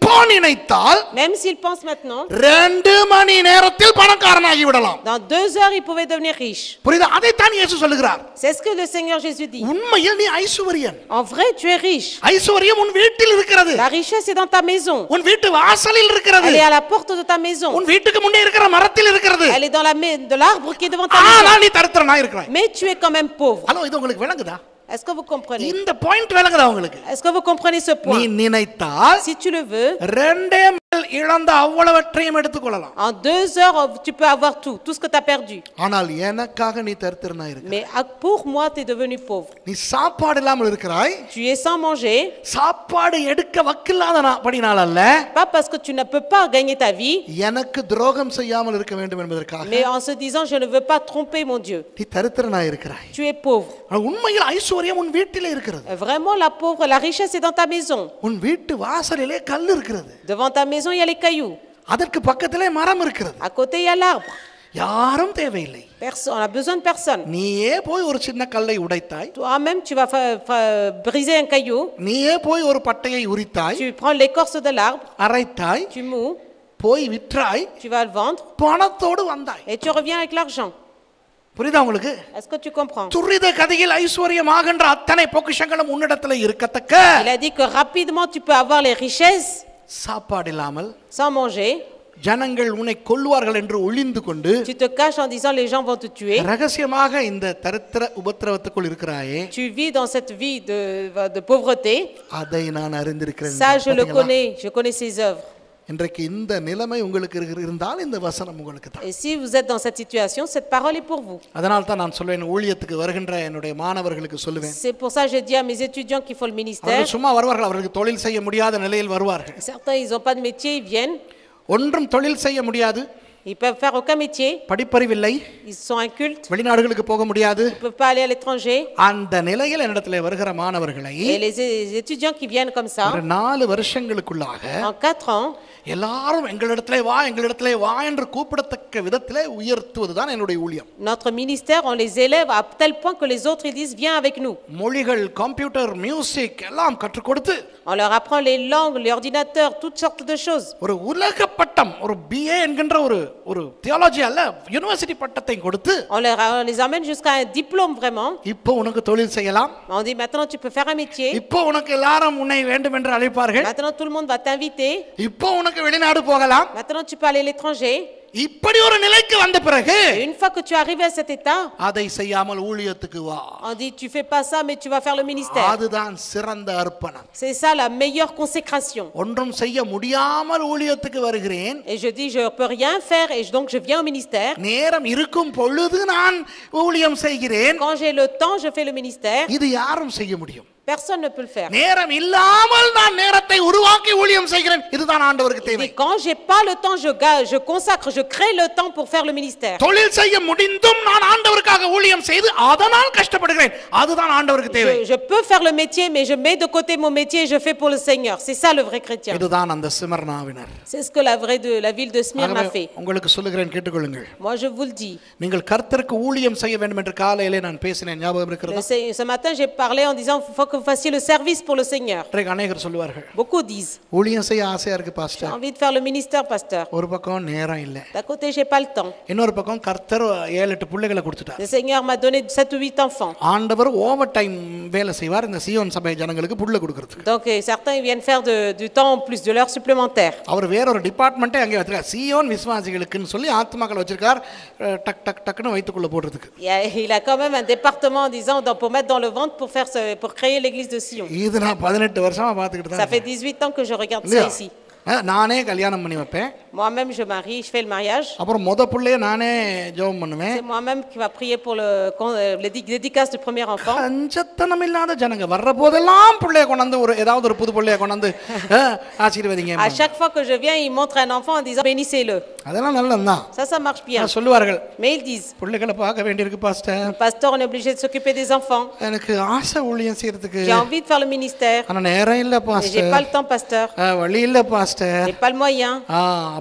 இப்போ நினைத்தால் Même s'il pense maintenant, ரெண்டு மணி நேரத்தில் பணக்காரனாகி விடலாம் dans deux heures, il pouvait devenir riche. புரியுதா அதைத்தான் இயேசு சொல்லுகிறார் C'est ce que le Seigneur Jésus dit. உண்மையில் நீ Aishwaryan En vrai, tu es riche. ஐஸ்வர்யம் உன் வீட்டில் இருக்கிறது La richesse est dans ta maison. உன் வீட்டு வாசலில் இருக்கிறது Elle est à la porte de ta maison. உன் வீட்டுக்கு முன்னே இருக்கிற மரத்தில் இருக்கிறது Elle est dans la main de l'arbre qui est devant ta maison. ஆனால் நீ தரித்திரனா இருக்கிறாய் Mais tu es quand même pauvre. Hello இது உங்களுக்கு விளங்குதா Est-ce que vous comprenez இந்த பாயிண்ட் விளங்குதா உங்களுக்கு Est-ce que vous comprenez ce நீ point நினைத்தால் Si tu le veux, ரெண்டே நாள் இழந்த அவ்வளவற்றையும் எடுத்துக்கொள்ளலாம் en deux heures, tu peux avoir tout, tout ce que tu as perdu. ஆனால் எனக்காக நீ தரித்திரனா இருக்க Mais à- pour moi, tu es devenu pauvre. நீ சாப்பாடு இல்லாமல் இருக்கிறாய் Tu es sans manger, சாப்பாடு எடுக்க வக்கில்லாத நா- படினால் அல்ல pas parce que tu ne peux pas gagner ta vie, எனக்கு துரோகம் செய்யாமல் இருக்க வேண்டும் என்பதற்காக mais en se disant, je ne veux pas tromper mon Dieu. நீ தரித்திரனா இருக்கிறாய் Tu es pauvre. ஆனால் உண்மையில் ஐஸ்வர்யம் உன் வீட்டிலே இருக்கிறது Euh, Vraiment, la pauvre, la richesse est dans ta maison. உன் வீட்டு வாசலிலே கல் இருக்கிறது Devant ta maison, il y a les cailloux. அதற்கு பக்கத்திலே மரம் இருக்கிறது À côté, il y a l'arbre. யாரும் தேவையில்லை Personne, on a besoin de personne. நீயே போய் ஒரு சின்ன கல்லை உடைத்தாய் Toi-même, tu vas fa- fa- briser un caillou. நீயே போய் ஒரு பட்டையை உரித்தாய் Tu prends l'écorce de l'arbre, அரைத்தாய் tu mous, போய் விற்றாய் tu vas le vendre பணத்தோடு வந்தாய் et tu reviens avec l'argent. புரியுதா உங்களுக்கு Est-ce que tu comprends துரித கதையில் ஐஸ்வர்யமாகின்ற அத்தனை பொக்கிஷங்களும் உன்னிடத்துல இருக்கத்தக்க Il a dit que rapidement, tu peux avoir les richesses சாப்பாடு இல்லாமல் sans manger. ஜனங்கள் உன்னை கொல்லுவார்கள் என்று ஒளிந்து கொண்டு Tu te caches en disant les gens vont te tuer. ரகசியமாக இந்த தரித்திர உபத்திரவத்துக்குள் இருக்கிறாயே Tu vis dans cette vie de, de pauvreté. அதை நான் அறிந்திருக்கிறேன் Ça, je le பார்த்தீங்களா? connais. Je connais ses œuvres. இன்றைக்கு இந்த நிலைமை உங்களுக்கு இருக்கு- இருந்தால் இந்த வசனம் உங்களுக்கு தான் Et si vous êtes dans cette situation, cette parole est pour vous. அதனால தான் நான் சொல்வேன் ஊழியத்துக்கு வருகின்ற என்னுடைய மாணவர்களுக்கு சொல்லுவேன் C'est pour ça que je dis à mes étudiants qu'il faut le ministère. அவர்கள் சும்மா வருவார்கள் அவர்களுக்கு தொழில் செய்ய முடியாத நிலையில் வருவார்கள் Certains, ils n'ont pas de métier, ils viennent. ஒன்றும் தொழில் செய்ய முடியாது Ils peuvent faire aucun métier. படிப்பறிவில்லை Ils sont incultes. வெளிநாடுகளுக்கு போக முடியாது Ils ne peuvent pas aller à l'étranger. அந்த நிலையில் என்னிடத்தில் வருகிற மாணவர்களை Et les, les étudiants qui viennent comme ça, ஒரு நாலு வருஷங்களுக்குள்ளாக en quatre ans, எல்லாரும் எங்களிடத்திலே வா எங்களிடத்திலே வா என்று கூப்பிடத்தக்க விதத்திலே உயர்த்துவதுதான் என்னுடைய ஊழியம் notre ministère, on les élève à tel point que les autres, ils disent, viens avec nous. மொழிகள் கம்ப்யூட்டர் மியூசிக் எல்லாம் கற்றுக் கொடுத்து On leur apprend les langues, les ordinateurs, toutes sortes de choses. ஒரு உலக பட்டம் ஒரு பிஏ என்கின்ற ஒரு ஒரு தியாலஜி அல்ல யூனிவர்சிட்டி பட்டத்தை கொடுத்து On, leur, on les amène jusqu'à un diplôme vraiment. இப்போ உனக்கு தொழில் செய்யலாம் On dit maintenant tu peux faire un métier. இப்போ உனக்கு எல்லாரும் உன்னை வேண்டும் என்று அழைப்பார்கள் Maintenant tout le monde va t'inviter. இப்போ உனக்கு வெளிநாடு போகலாம் Maintenant tu peux aller à l'étranger. இப்படி ஒரு நிலைக்கு வந்த பிறகு Et une fois que tu es arrivé à cet état, அதை செய்யாமல் ஊழியத்துக்கு வா on dit tu fais pas ça mais tu vas faire le ministère. அதுதான் சிறந்த அர்ப்பணம் C'est ça la meilleure consécration. ஒன்றும் செய்ய முடியாமல் ஊழியத்துக்கு வருகிறேன் Et je dis je ne peux rien faire et je- donc je viens au ministère. நேரம் இருக்கும் பொழுது நான் ஊழியம் செய்கிறேன் Quand j'ai le temps, je fais le ministère. இது யாரும் செய்ய முடியும் Personne ne peut le faire. நேரம் இல்லாமல் நான் நேரத்தை உருவாக்கி ஊழியம் செய்கிறேன் இதுதான் ஆண்டவருக்கு தேவை Et quand j'ai pas le temps, je, ga- je consacre, je crée le temps pour faire le ministère. தொழில் செய்ய முடிந்தும் நான் ஆண்டவருக்காக ஊழியம் செய்து அதனால் கஷ்டப்படுகிறேன் அதுதான் ஆண்டவருக்கு தேவை Je, je peux faire le métier, mais je mets de côté mon métier et je fais pour le Seigneur. C'est ça le vrai chrétien. இதுதான் அந்த சிமர்னாவினர் C'est ce que la vraie de la ville de Smyrna ஆகவே fait. உங்களுக்கு சொல்லுகிறேன் கேட்டுக்கொள்ளுங்கள் Moi, je vous le dis. நீங்கள் கர்த்தருக்கு ஊழியம் செய்ய வேண்டும் என்று காலையிலே நான் பேசினேன் ஞாபகம் Le இருக்கிறதா Se- ce matin, j'ai parlé en disant qu'il faut que vous fassiez le service pour le Seigneur. இன்றைக்கு அநேகர் சொல்லுவார்கள் Beaucoup disent ஊழியம் செய்ய ஆசையா இருக்கு J'ai pastor envie de faire le ministère, pasteur. ஒரு பக்கம் நேரம் இல்லை D'un côté, j'ai pas le temps. இன்னொரு பக்கம் கர்த்தர் ஏழு எட்டு பிள்ளைகளை கொடுத்துட்டார் Le Seigneur m'a donné 7 ou 8 enfants. ஆண்டவர் ஓவர் டைம் வேலை செய்வார் இந்த சியோன் சபை ஜனங்களுக்கு புள்ள கொடுக்கறதுக்கு Donc, euh, certains ils viennent faire de- du temps en plus, de l'heure supplémentaire. அவர் வேற ஒரு டிபார்ட்மெண்ட்டே அங்கே வச்சிருக்கார் சியோன் விசுவாசிகளுக்குன்னு சொல்லி ஆத்மாக்கள் வச்சிருக்கார் அஹ், டக் டக் டக்குன்னு வயிற்றுக்குள்ள போடுறதுக்கு Il, y a, il a quand même un département en disant dans- pour mettre dans le ventre pour, faire ce- pour créer l'église de Sion. இது நான் பதினெட்டு வருஷமா பார்த்துக்கிட்டு Ça தான் fait 18 ans que je regarde ça இல்லையா? ici. அஹ், நானே கல்யாணம் பண்ணி வைப்பேன் Moi-même, je marie, je fais le mariage. அப்புறம் முத பிள்ளைய நானே ஜெபம் பண்ணுவேன் C'est moi-même qui va prier pour le, con- euh, les dé- dédicaces du premier enfant. கஞ்சத்தனம் இல்லாத ஜனங்க வர்ற போதெல்லாம் பிள்ளைய கொண்டாந்து ஒரு ஏதாவது ஒரு புது பிள்ளைய கொண்டாந்து அஹ், ஆசீர்வதிங்க À chaque fois que je viens, ils montrent un enfant en disant bénissez-le. அதெல்லாம் நல்லதுதான் Ça, ça marche bien. சொல்லுவார்கள் Mais ils disent பிள்ளைகளை பார்க்க வேண்டியிருக்கு pastor Pasteur, on est obligé de s'occuper des enfants. எனக்கு ஆசை ஊழியம் செய்யறதுக்கு J'ai envie de faire le ministère. ஆனா நேரம் இல்ல Mais j'ai pastor pas le temps, pasteur. அஹ், வழி இல்ல pastor J'ai pas le moyen. ஆ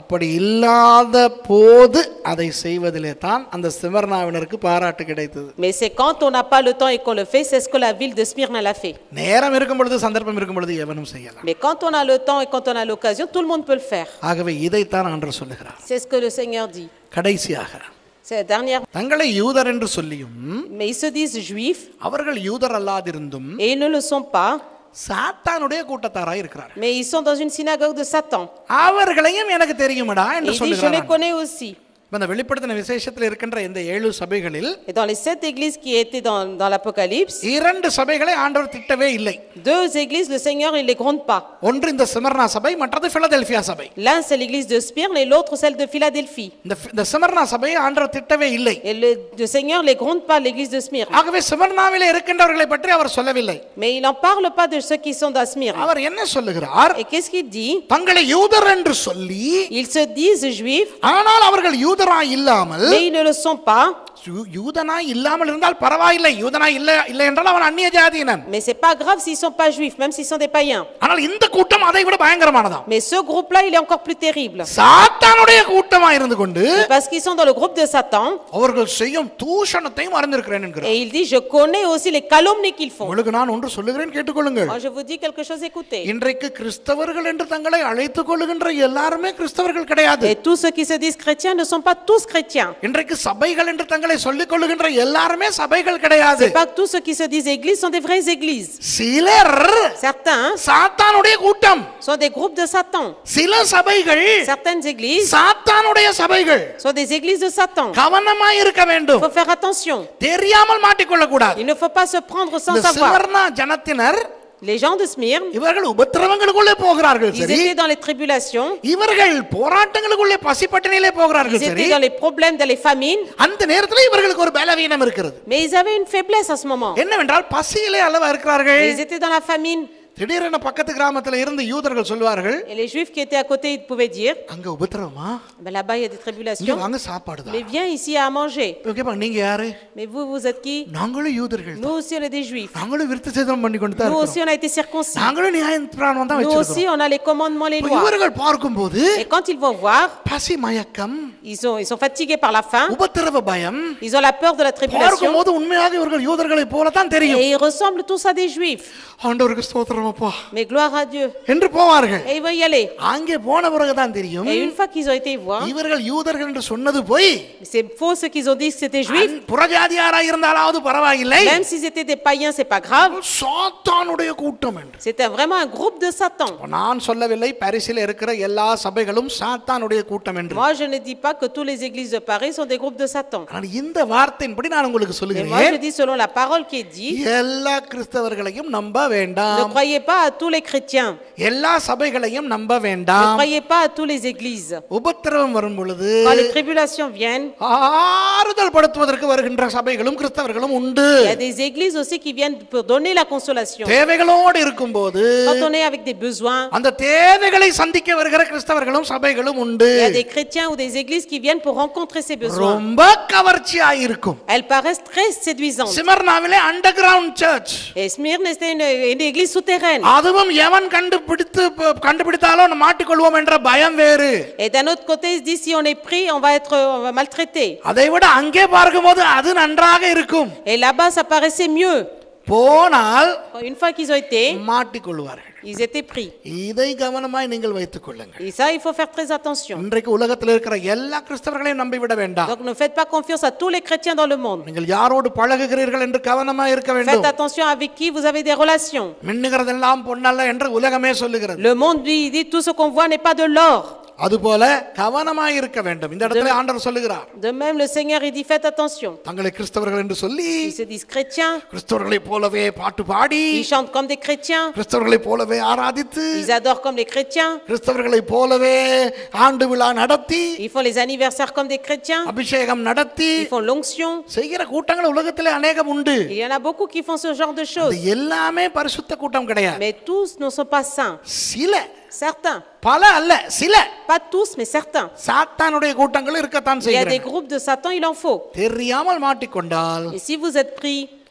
அப்படி இல்லாத போது அதை செய்வதிலே தான் அந்த சிமர்னாவினருக்கு பாராட்டு கிடைத்தது Mais c'est quand on n'a pas le temps et qu'on le fait, c'est ce que la ville de Smyrne l'a fait. நேரம் இருக்கும் பொழுது சந்தர்ப்பம் இருக்கும் பொழுது எவனும் செய்யலாம் Mais quand on a le temps et quand on a l'occasion, tout le monde peut le faire. ஆகவே இதைத்தான் ஆண்டவர் சொல்லுகிறார் C'est ce que le Seigneur dit. கடைசியாக C'est la dernière. தங்களை யூதர் என்று சொல்லியும் Mais ils se disent juifs அவர்கள் யூதர் அல்லாதிருந்தும் et ils ne le sont pas, சாத்தானுடைய கூட்டத்தாராய் இருக்கிறார் mais ils sont dans une synagogue de Satan. அவர்களையும் எனக்கு தெரியுமடா Et என்று il dit, je les சொல்லுகிறார் connais aussi. இப்ப இந்த வெளிப்படுத்தின விசேஷத்தில் இருக்கின்ற இந்த ஏழு சபைகளில் Et dans les sept églises qui étaient dans, dans l'Apocalypse, இரண்டு சபைகளை ஆண்டவர் திட்டவே இல்லை deux églises, le Seigneur, il ne les gronde pas. ஒன்று இந்த சிமர்னா சபை மற்றது பிலதெல்பியா சபை L'un, c'est l'église de Smyrne et l'autre, celle de Philadelphie. இந்த இந்த சிமர்னா சபையை ஆண்டவர் திட்டவே இல்லை Et le, le Seigneur ne les gronde pas, l'église de Smyrne. ஆகவே சிமர்னாவிலே இருக்கின்றவர்களை பற்றி அவர் சொல்லவில்லை Mais il n'en parle pas de ceux qui sont dans Smyrne. அவர் என்ன சொல்லுகிறார் Et qu'est-ce qu'il dit தங்களை யூதர் என்று சொல்லி Ils se disent juifs, ஆனால் அவர்கள் யூதராய் இல்லாமல் mais ils ne le sont pas. யூ- யூதனாய் இல்லாமல் இருந்தால் பரவாயில்லை யூதனாய் இல்லை இல்லை என்றால் அவன் அந்நிய ஜாதியினன் Mais c'est pas grave s'ils sont pas juifs, même s'ils sont des païens. ஆனால் இந்த கூட்டம் அதை விட பயங்கரமானதாம் Mais ce groupe-là, il est encore plus terrible. சாத்தானுடைய கூட்டமா இருந்து கொண்டு Et Parce qu'ils sont dans le groupe de Satan. அவர்கள் செய்யும் தூஷணத்தையும் அறிந்திருக்கிறேன் என்கிறார் Et il dit, je connais aussi les calomnies qu'ils font. உங்களுக்கு நான் ஒன்று சொல்லுகிறேன் கேட்டுக்கொள்ளுங்கள் Moi, je vous dis quelque chose, écoutez. இன்றைக்கு கிறிஸ்தவர்கள் என்று தங்களை அழைத்துக் கொள்ளுகின்ற எல்லாருமே கிறிஸ்தவர்கள் கிடையாது Et tous ceux qui se disent chrétiens ne sont pas tous chrétiens. இன்றைக்கு சபைகள் என்று தங்களை சொல்லிக் கொள்ளுகின்ற எல்லாருமே சபைகள் கிடையாது C'est pas que tous ceux qui se disent églises sont des vraies églises. சிலர் Certains சாத்தானுடைய கூட்டம் sont des groupes de Satan. சில சபைகள் Certaines églises சாத்தானுடைய சபைகள் sont des églises de Satan. கவனமாய் இருக்க Il வேண்டும் faut faire attention. தெரியாமல் மாட்டிக்கொள்ள கூடாது Il ne faut pas se prendre sans இந்த savoir. சிவர்ணா ஜனத்தினர் Les gens de Smyrne, இவர்கள் உபத்திரவங்களுக்குள்ளே போகிறார்கள் ils சரி étaient dans les tribulations, இவர்கள் போராட்டங்களுக்குள்ளே பசிப்பட்டினிலே போகிறார்கள் ils சரி étaient dans les problèmes, dans les famines, அந்த நேரத்தில் இவர்களுக்கு ஒரு பலவீனம் இருக்கிறது mais ils avaient une faiblesse à ce moment. என்னவென்றால் பசியிலே அளவா இருக்கிறார்கள் Ils étaient dans la famine. திடீரென பக்கத்து கிராமத்துல இருந்து யூதர்கள் சொல்வார்கள் Et les juifs qui étaient à côté, ils pouvaient dire, அங்க உபத்திரவமா ben là-bas, il y a des இங்க tribulations, வாங்க சாப்பாடு mais தான் viens ici à manger. கேட்பாங்க நீங்க யாரு Mais vous, vous êtes qui நாங்களும் யூதர்கள் தான். Nous aussi, on est des juifs. நாங்களும் விருத்த சேதனம் பண்ணி கொண்டு தான் Nous இருக்கிறோம். aussi, on a été circoncis. நாங்களும் நியாய பிராணம் தான் Nous aussi, வச்சிருக்கோம் on a les commandements, les இப்ப lois. இவர்கள் பார்க்கும்போது Et quand ils vont voir, பசி மயக்கம் ils sont, ils sont fatigués par la faim, உபத்திரவ பயம் ils ont la peur de la tribulation, பார்க்கும்போது உண்மையாக இவர்கள் யூதர்களை போல தான் தெரியும் et ils ressemblent tous à des juifs. ஆண்டவருக்கு ஸ்தோத்திரம் அப்பா Mais gloire à Dieu. என்று போவார்கள் Et ils vont y aller. அங்கே போன பிறகுதான் தெரியும் Et une fois qu'ils ont été voir, இவர்கள் யூதர்கள் என்று சொன்னது போய் c'est faux ceux qui ont dit que c'était juif. அந் புறஜாதியாரா இருந்தாலாவது பரவாயில்லை Même s'ils étaient des païens, c'est pas grave. சாத்தானுடைய கூட்டம் என்று C'était vraiment un groupe de Satan. நான் சொல்லவில்லை பாரிஸில் இருக்கிற எல்லா சபைகளும் சாத்தானுடைய கூட்டம் என்று Moi, je ne dis pas que toutes les églises de Paris sont des groupes de Satan. ஆனால் இந்த வார்த்தையின்படி நான் உங்களுக்கு Mais moi, je சொல்லுகிறேன் dis selon la parole qui est dit, எல்லா கிறிஸ்தவர்களையும் நம்ப ne வேண்டாம் croyez pas à tous les chrétiens. எல்லா சபைகளையும் நம்ப Ne வேண்டாம் croyez pas à toutes les églises. உபத்திரவம் வரும் பொழுது Quand les tribulations viennent, ஆறுதல் படுத்துவதற்கு வருகின்ற சபைகளும் கிறிஸ்தவர்களும் உண்டு il y a des églises aussi qui viennent pour donner la consolation. தேவைகளோடு இருக்கும்போது Quand on est avec des besoins, அந்த தேவைகளை சந்திக்க வருகிற கிறிஸ்தவர்களும் சபைகளும் உண்டு il y a des chrétiens ou des églises qui viennent pour rencontrer ces besoins. ரொம்ப கவர்ச்சியா இருக்கும் Elles paraissent très séduisantes. சிமர்னாவிலே underground church Et Smyrne, c'était une, une église souterraine. அதுவும் எவன் கண்டுபிடித்து ப- கண்டுபிடித்தாலோ நம்ம மாட்டிக்கொள்வோம் என்ற பயம் வேறு Et d'un autre côté, il se dit, si on est pris, on va être on va maltraité. அதை விட அங்கே பார்க்கும்போது அது நன்றாக இருக்கும் Et là-bas, ça paraissait mieux. போனால் Une fois qu'ils ont été, மாட்டிக்கொள்வார்கள் ils étaient pris. இதை கவனமாய் நீங்கள் வைத்துக் கொள்ளுங்கள் Et ça, il faut faire très attention. இன்றைக்கு உலகத்தில் இருக்கிற எல்லா கிறிஸ்தவர்களையும் நம்பிவிட வேண்டாம் Donc ne faites pas confiance à tous les chrétiens dans le monde. நீங்கள் யாரோடு பழகுகிறீர்கள் என்று கவனமாய் இருக்க Faites வேண்டும் attention avec qui vous avez des relations. மின்னுகிறதெல்லாம் பொன்னல்ல என்று உலகமே சொல்லுகிறது Le monde, lui, il dit tout ce qu'on voit n'est pas de l'or. அதுபோல கவனமாய் இருக்க வேண்டும் இந்த இடத்துல ஆண்டவர் சொல்லுகிறார் De même, le Seigneur, il dit faites attention. தங்களை கிறிஸ்தவர்கள் என்று சொல்லி Ils se disent chrétiens, கிறிஸ்தவர்களைப் போலவே பாட்டு பாடி ils chantent comme des chrétiens, கிறிஸ்தவர்களைப் போலவே ஆராதித்து ils adorent comme les chrétiens, கிறிஸ்தவர்களைப் போலவே ஆண்டு விழா நடத்தி ils font les anniversaires comme des chrétiens, அபிஷேகம் நடத்தி ils font l'onction. செய்கிற கூட்டங்கள் உலகத்திலே அநேகம் உண்டு Il y en a beaucoup qui font ce genre de அது choses. எல்லாமே பரிசுத்த கூட்டம் கிடையாது Mais tous ne sont pas saints. சில Certains. பல அல்ல சில Pas tous, mais certains. சாத்தானுடைய கூட்டங்கள் இருக்கத்தான் Il y a des செய்கிறேன் groupes de Satan, il en faut. தெரியாமல் மாட்டிக்கொண்டால் Et si vous êtes pris,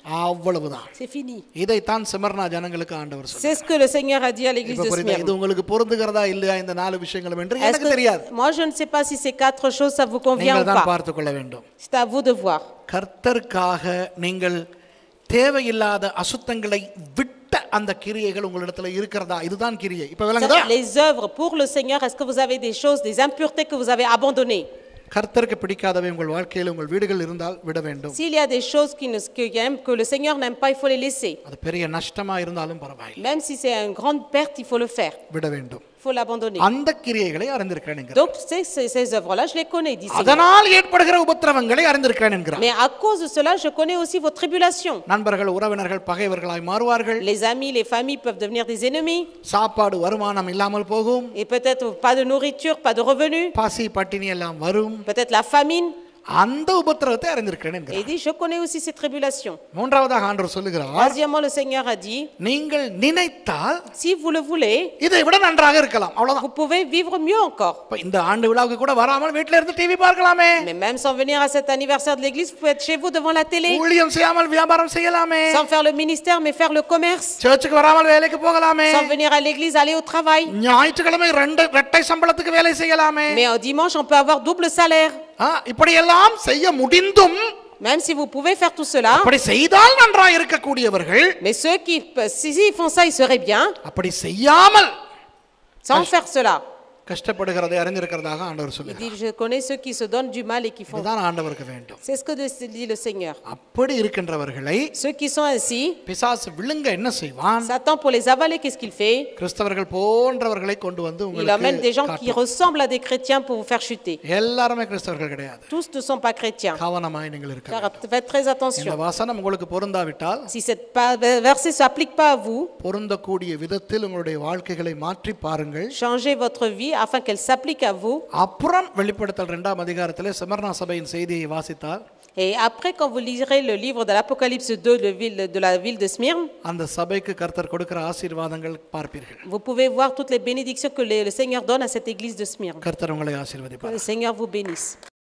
அவ்வளவுதான் C'est fini. இதைத்தான் சிமர்னா ஜனங்களுக்கு ஆண்டவர் சொல்றார். C'est ce que le Seigneur a dit à l'église இப்ப de புரியுதா? இது Smyrne. உங்களுக்கு பொருந்துகிறதா இல்லையா இந்த நாலு விஷயங்களும் என்று Est-ce எனக்கு தெரியாது que- Moi, je ne sais pas si ces quatre choses, ça vous convient ou நீங்கள் தான் pas. பார்த்து கொள்ள வேண்டும் C'est à vous de voir. கர்த்தருக்காக நீங்கள் தேவையில்லாத அசுத்தங்களை விட்ட அந்த கிரியைகள் உங்களிடத்துல இருக்கிறதா இதுதான் கிரியை இப்ப விளங்குதா C'est-à-dire, Les œuvres pour le Seigneur, est-ce que vous avez des choses, des impuretés que vous avez abandonnées கர்த்தருக்கு பிடிக்காதவை உங்கள் வாழ்க்கையில் உங்கள் வீடுகள் இருந்தால் விட வேண்டும் S'il y a des choses qui ne- que, que le Seigneur n'aime pas, il faut les laisser. அது பெரிய நஷ்டமா இருந்தாலும் பரவாயில்லை Même si c'est une grande perte, il faut le faire. விட வேண்டும் Il faut l'abandonner. அந்த கிரியைகளை அறிந்திருக்கிறேன் என்கிறார். Donc, ces, ces, ces œuvres-là, je les connais, dit Seigneur. அதனால் ஏற்படுகிற உபத்திரவங்களை அறிந்திருக்கிறேன் என்கிறார் Mais à cause de cela, je connais aussi vos tribulations. நண்பர்கள் உறவினர்கள் பகைவர்களாய் மாறுவார்கள் Les amis, les familles peuvent devenir des ennemis. சாப்பாடு வருமானம் இல்லாமல் போகும் Et peut-être pas de nourriture, pas de revenus. பசி பட்டினி எல்லாம் வரும் Peut-être la famine. அந்த உபத்திரவத்தை அறிந்திருக்கிறேன் Et என்கிறார் il dit, je connais aussi ces tribulations. மூன்றாவதாக ஆண்டவர் சொல்லுகிறார் Troisièmement, le Seigneur a dit, நீங்கள் நினைத்தால் si vous le voulez, இதை விட நன்றாக இருக்கலாம் அவ்வளவுதான் vous pouvez vivre mieux encore. இப்ப இந்த ஆண்டு விழாவுக்கு கூட வராமல் வீட்ல இருந்து டிவி பார்க்கலாமே Mais même sans venir à cet anniversaire de l'église, vous pouvez être chez vous devant la télé, ஊழியம் செய்யாமல் வியாபாரம் செய்யலாமே sans faire le ministère, mais faire le commerce, சர்ச்சுக்கு வராமல் வேலைக்கு போகலாமே sans venir à l'église, aller au travail. ஞாயிற்றுக்கிழமை ரெண்டு ரெட்டை சம்பளத்துக்கு வேலை செய்யலாமே Mais en dimanche, on peut avoir double salaire. ஆ, இப்படியெல்லாம் செய்ய முடிந்தும் Même si vous pouvez faire tout cela, அப்படி செய்தால் நன்றாக இருக்கக்கூடியவர்கள் mais ceux qui, si ils font ça, ils seraient bien. அப்படி செய்யாமல் Sans faire cela, கஷ்டப்படுகிறதை அறிந்திருக்கிறதாக ஆண்டவர் il சொல்லுகிறார் dit, je connais ceux qui se donnent du mal et qui font. இதுதான் ஆண்டவருக்கு வேண்டும் C'est ce que dit le Seigneur. அப்படி இருக்கின்றவர்களை Ceux qui sont ainsi, பிசாசு விழுங்க என்ன செய்வான் Satan, pour les avaler, qu'est-ce qu'il fait கிறிஸ்தவர்கள் போன்றவர்களை கொண்டு வந்து Il amène des gens உங்களுக்கு qui ressemblent à des chrétiens pour vous faire chuter. எல்லாருமே கிறிஸ்தவர்கள் கிடையாது Tous ne sont pas chrétiens. கவனமாய் நீங்கள் இருக்க Car வேண்டும். faites très இந்த attention. வசனம் உங்களுக்கு பொருந்தாவிட்டால் Si cette pa- verset ne s'applique pas à vous, பொருந்தக்கூடிய விதத்தில் உங்களுடைய வாழ்க்கைகளை மாற்றி பாருங்கள் changez votre vie afin qu'elle s'applique à vous. அப்புறம் வெளிப்படுத்தல் இரண்டாம் அதிகாரத்திலே சிமர்னா சபையின் செய்தியை வாசித்தால் Et après, quand vous lirez le livre de l'Apocalypse 2 de, ville- de la ville de Smyrne, அந்த சபைக்கு கர்த்தர் கொடுக்கிற ஆசீர்வாதங்கள் பார்ப்பீர்கள் vous pouvez voir toutes les bénédictions que le le Seigneur donne à cette église de Smyrne. கர்த்தர் உங்களை Que ஆசீர்வதிப்பார் le Seigneur vous bénisse.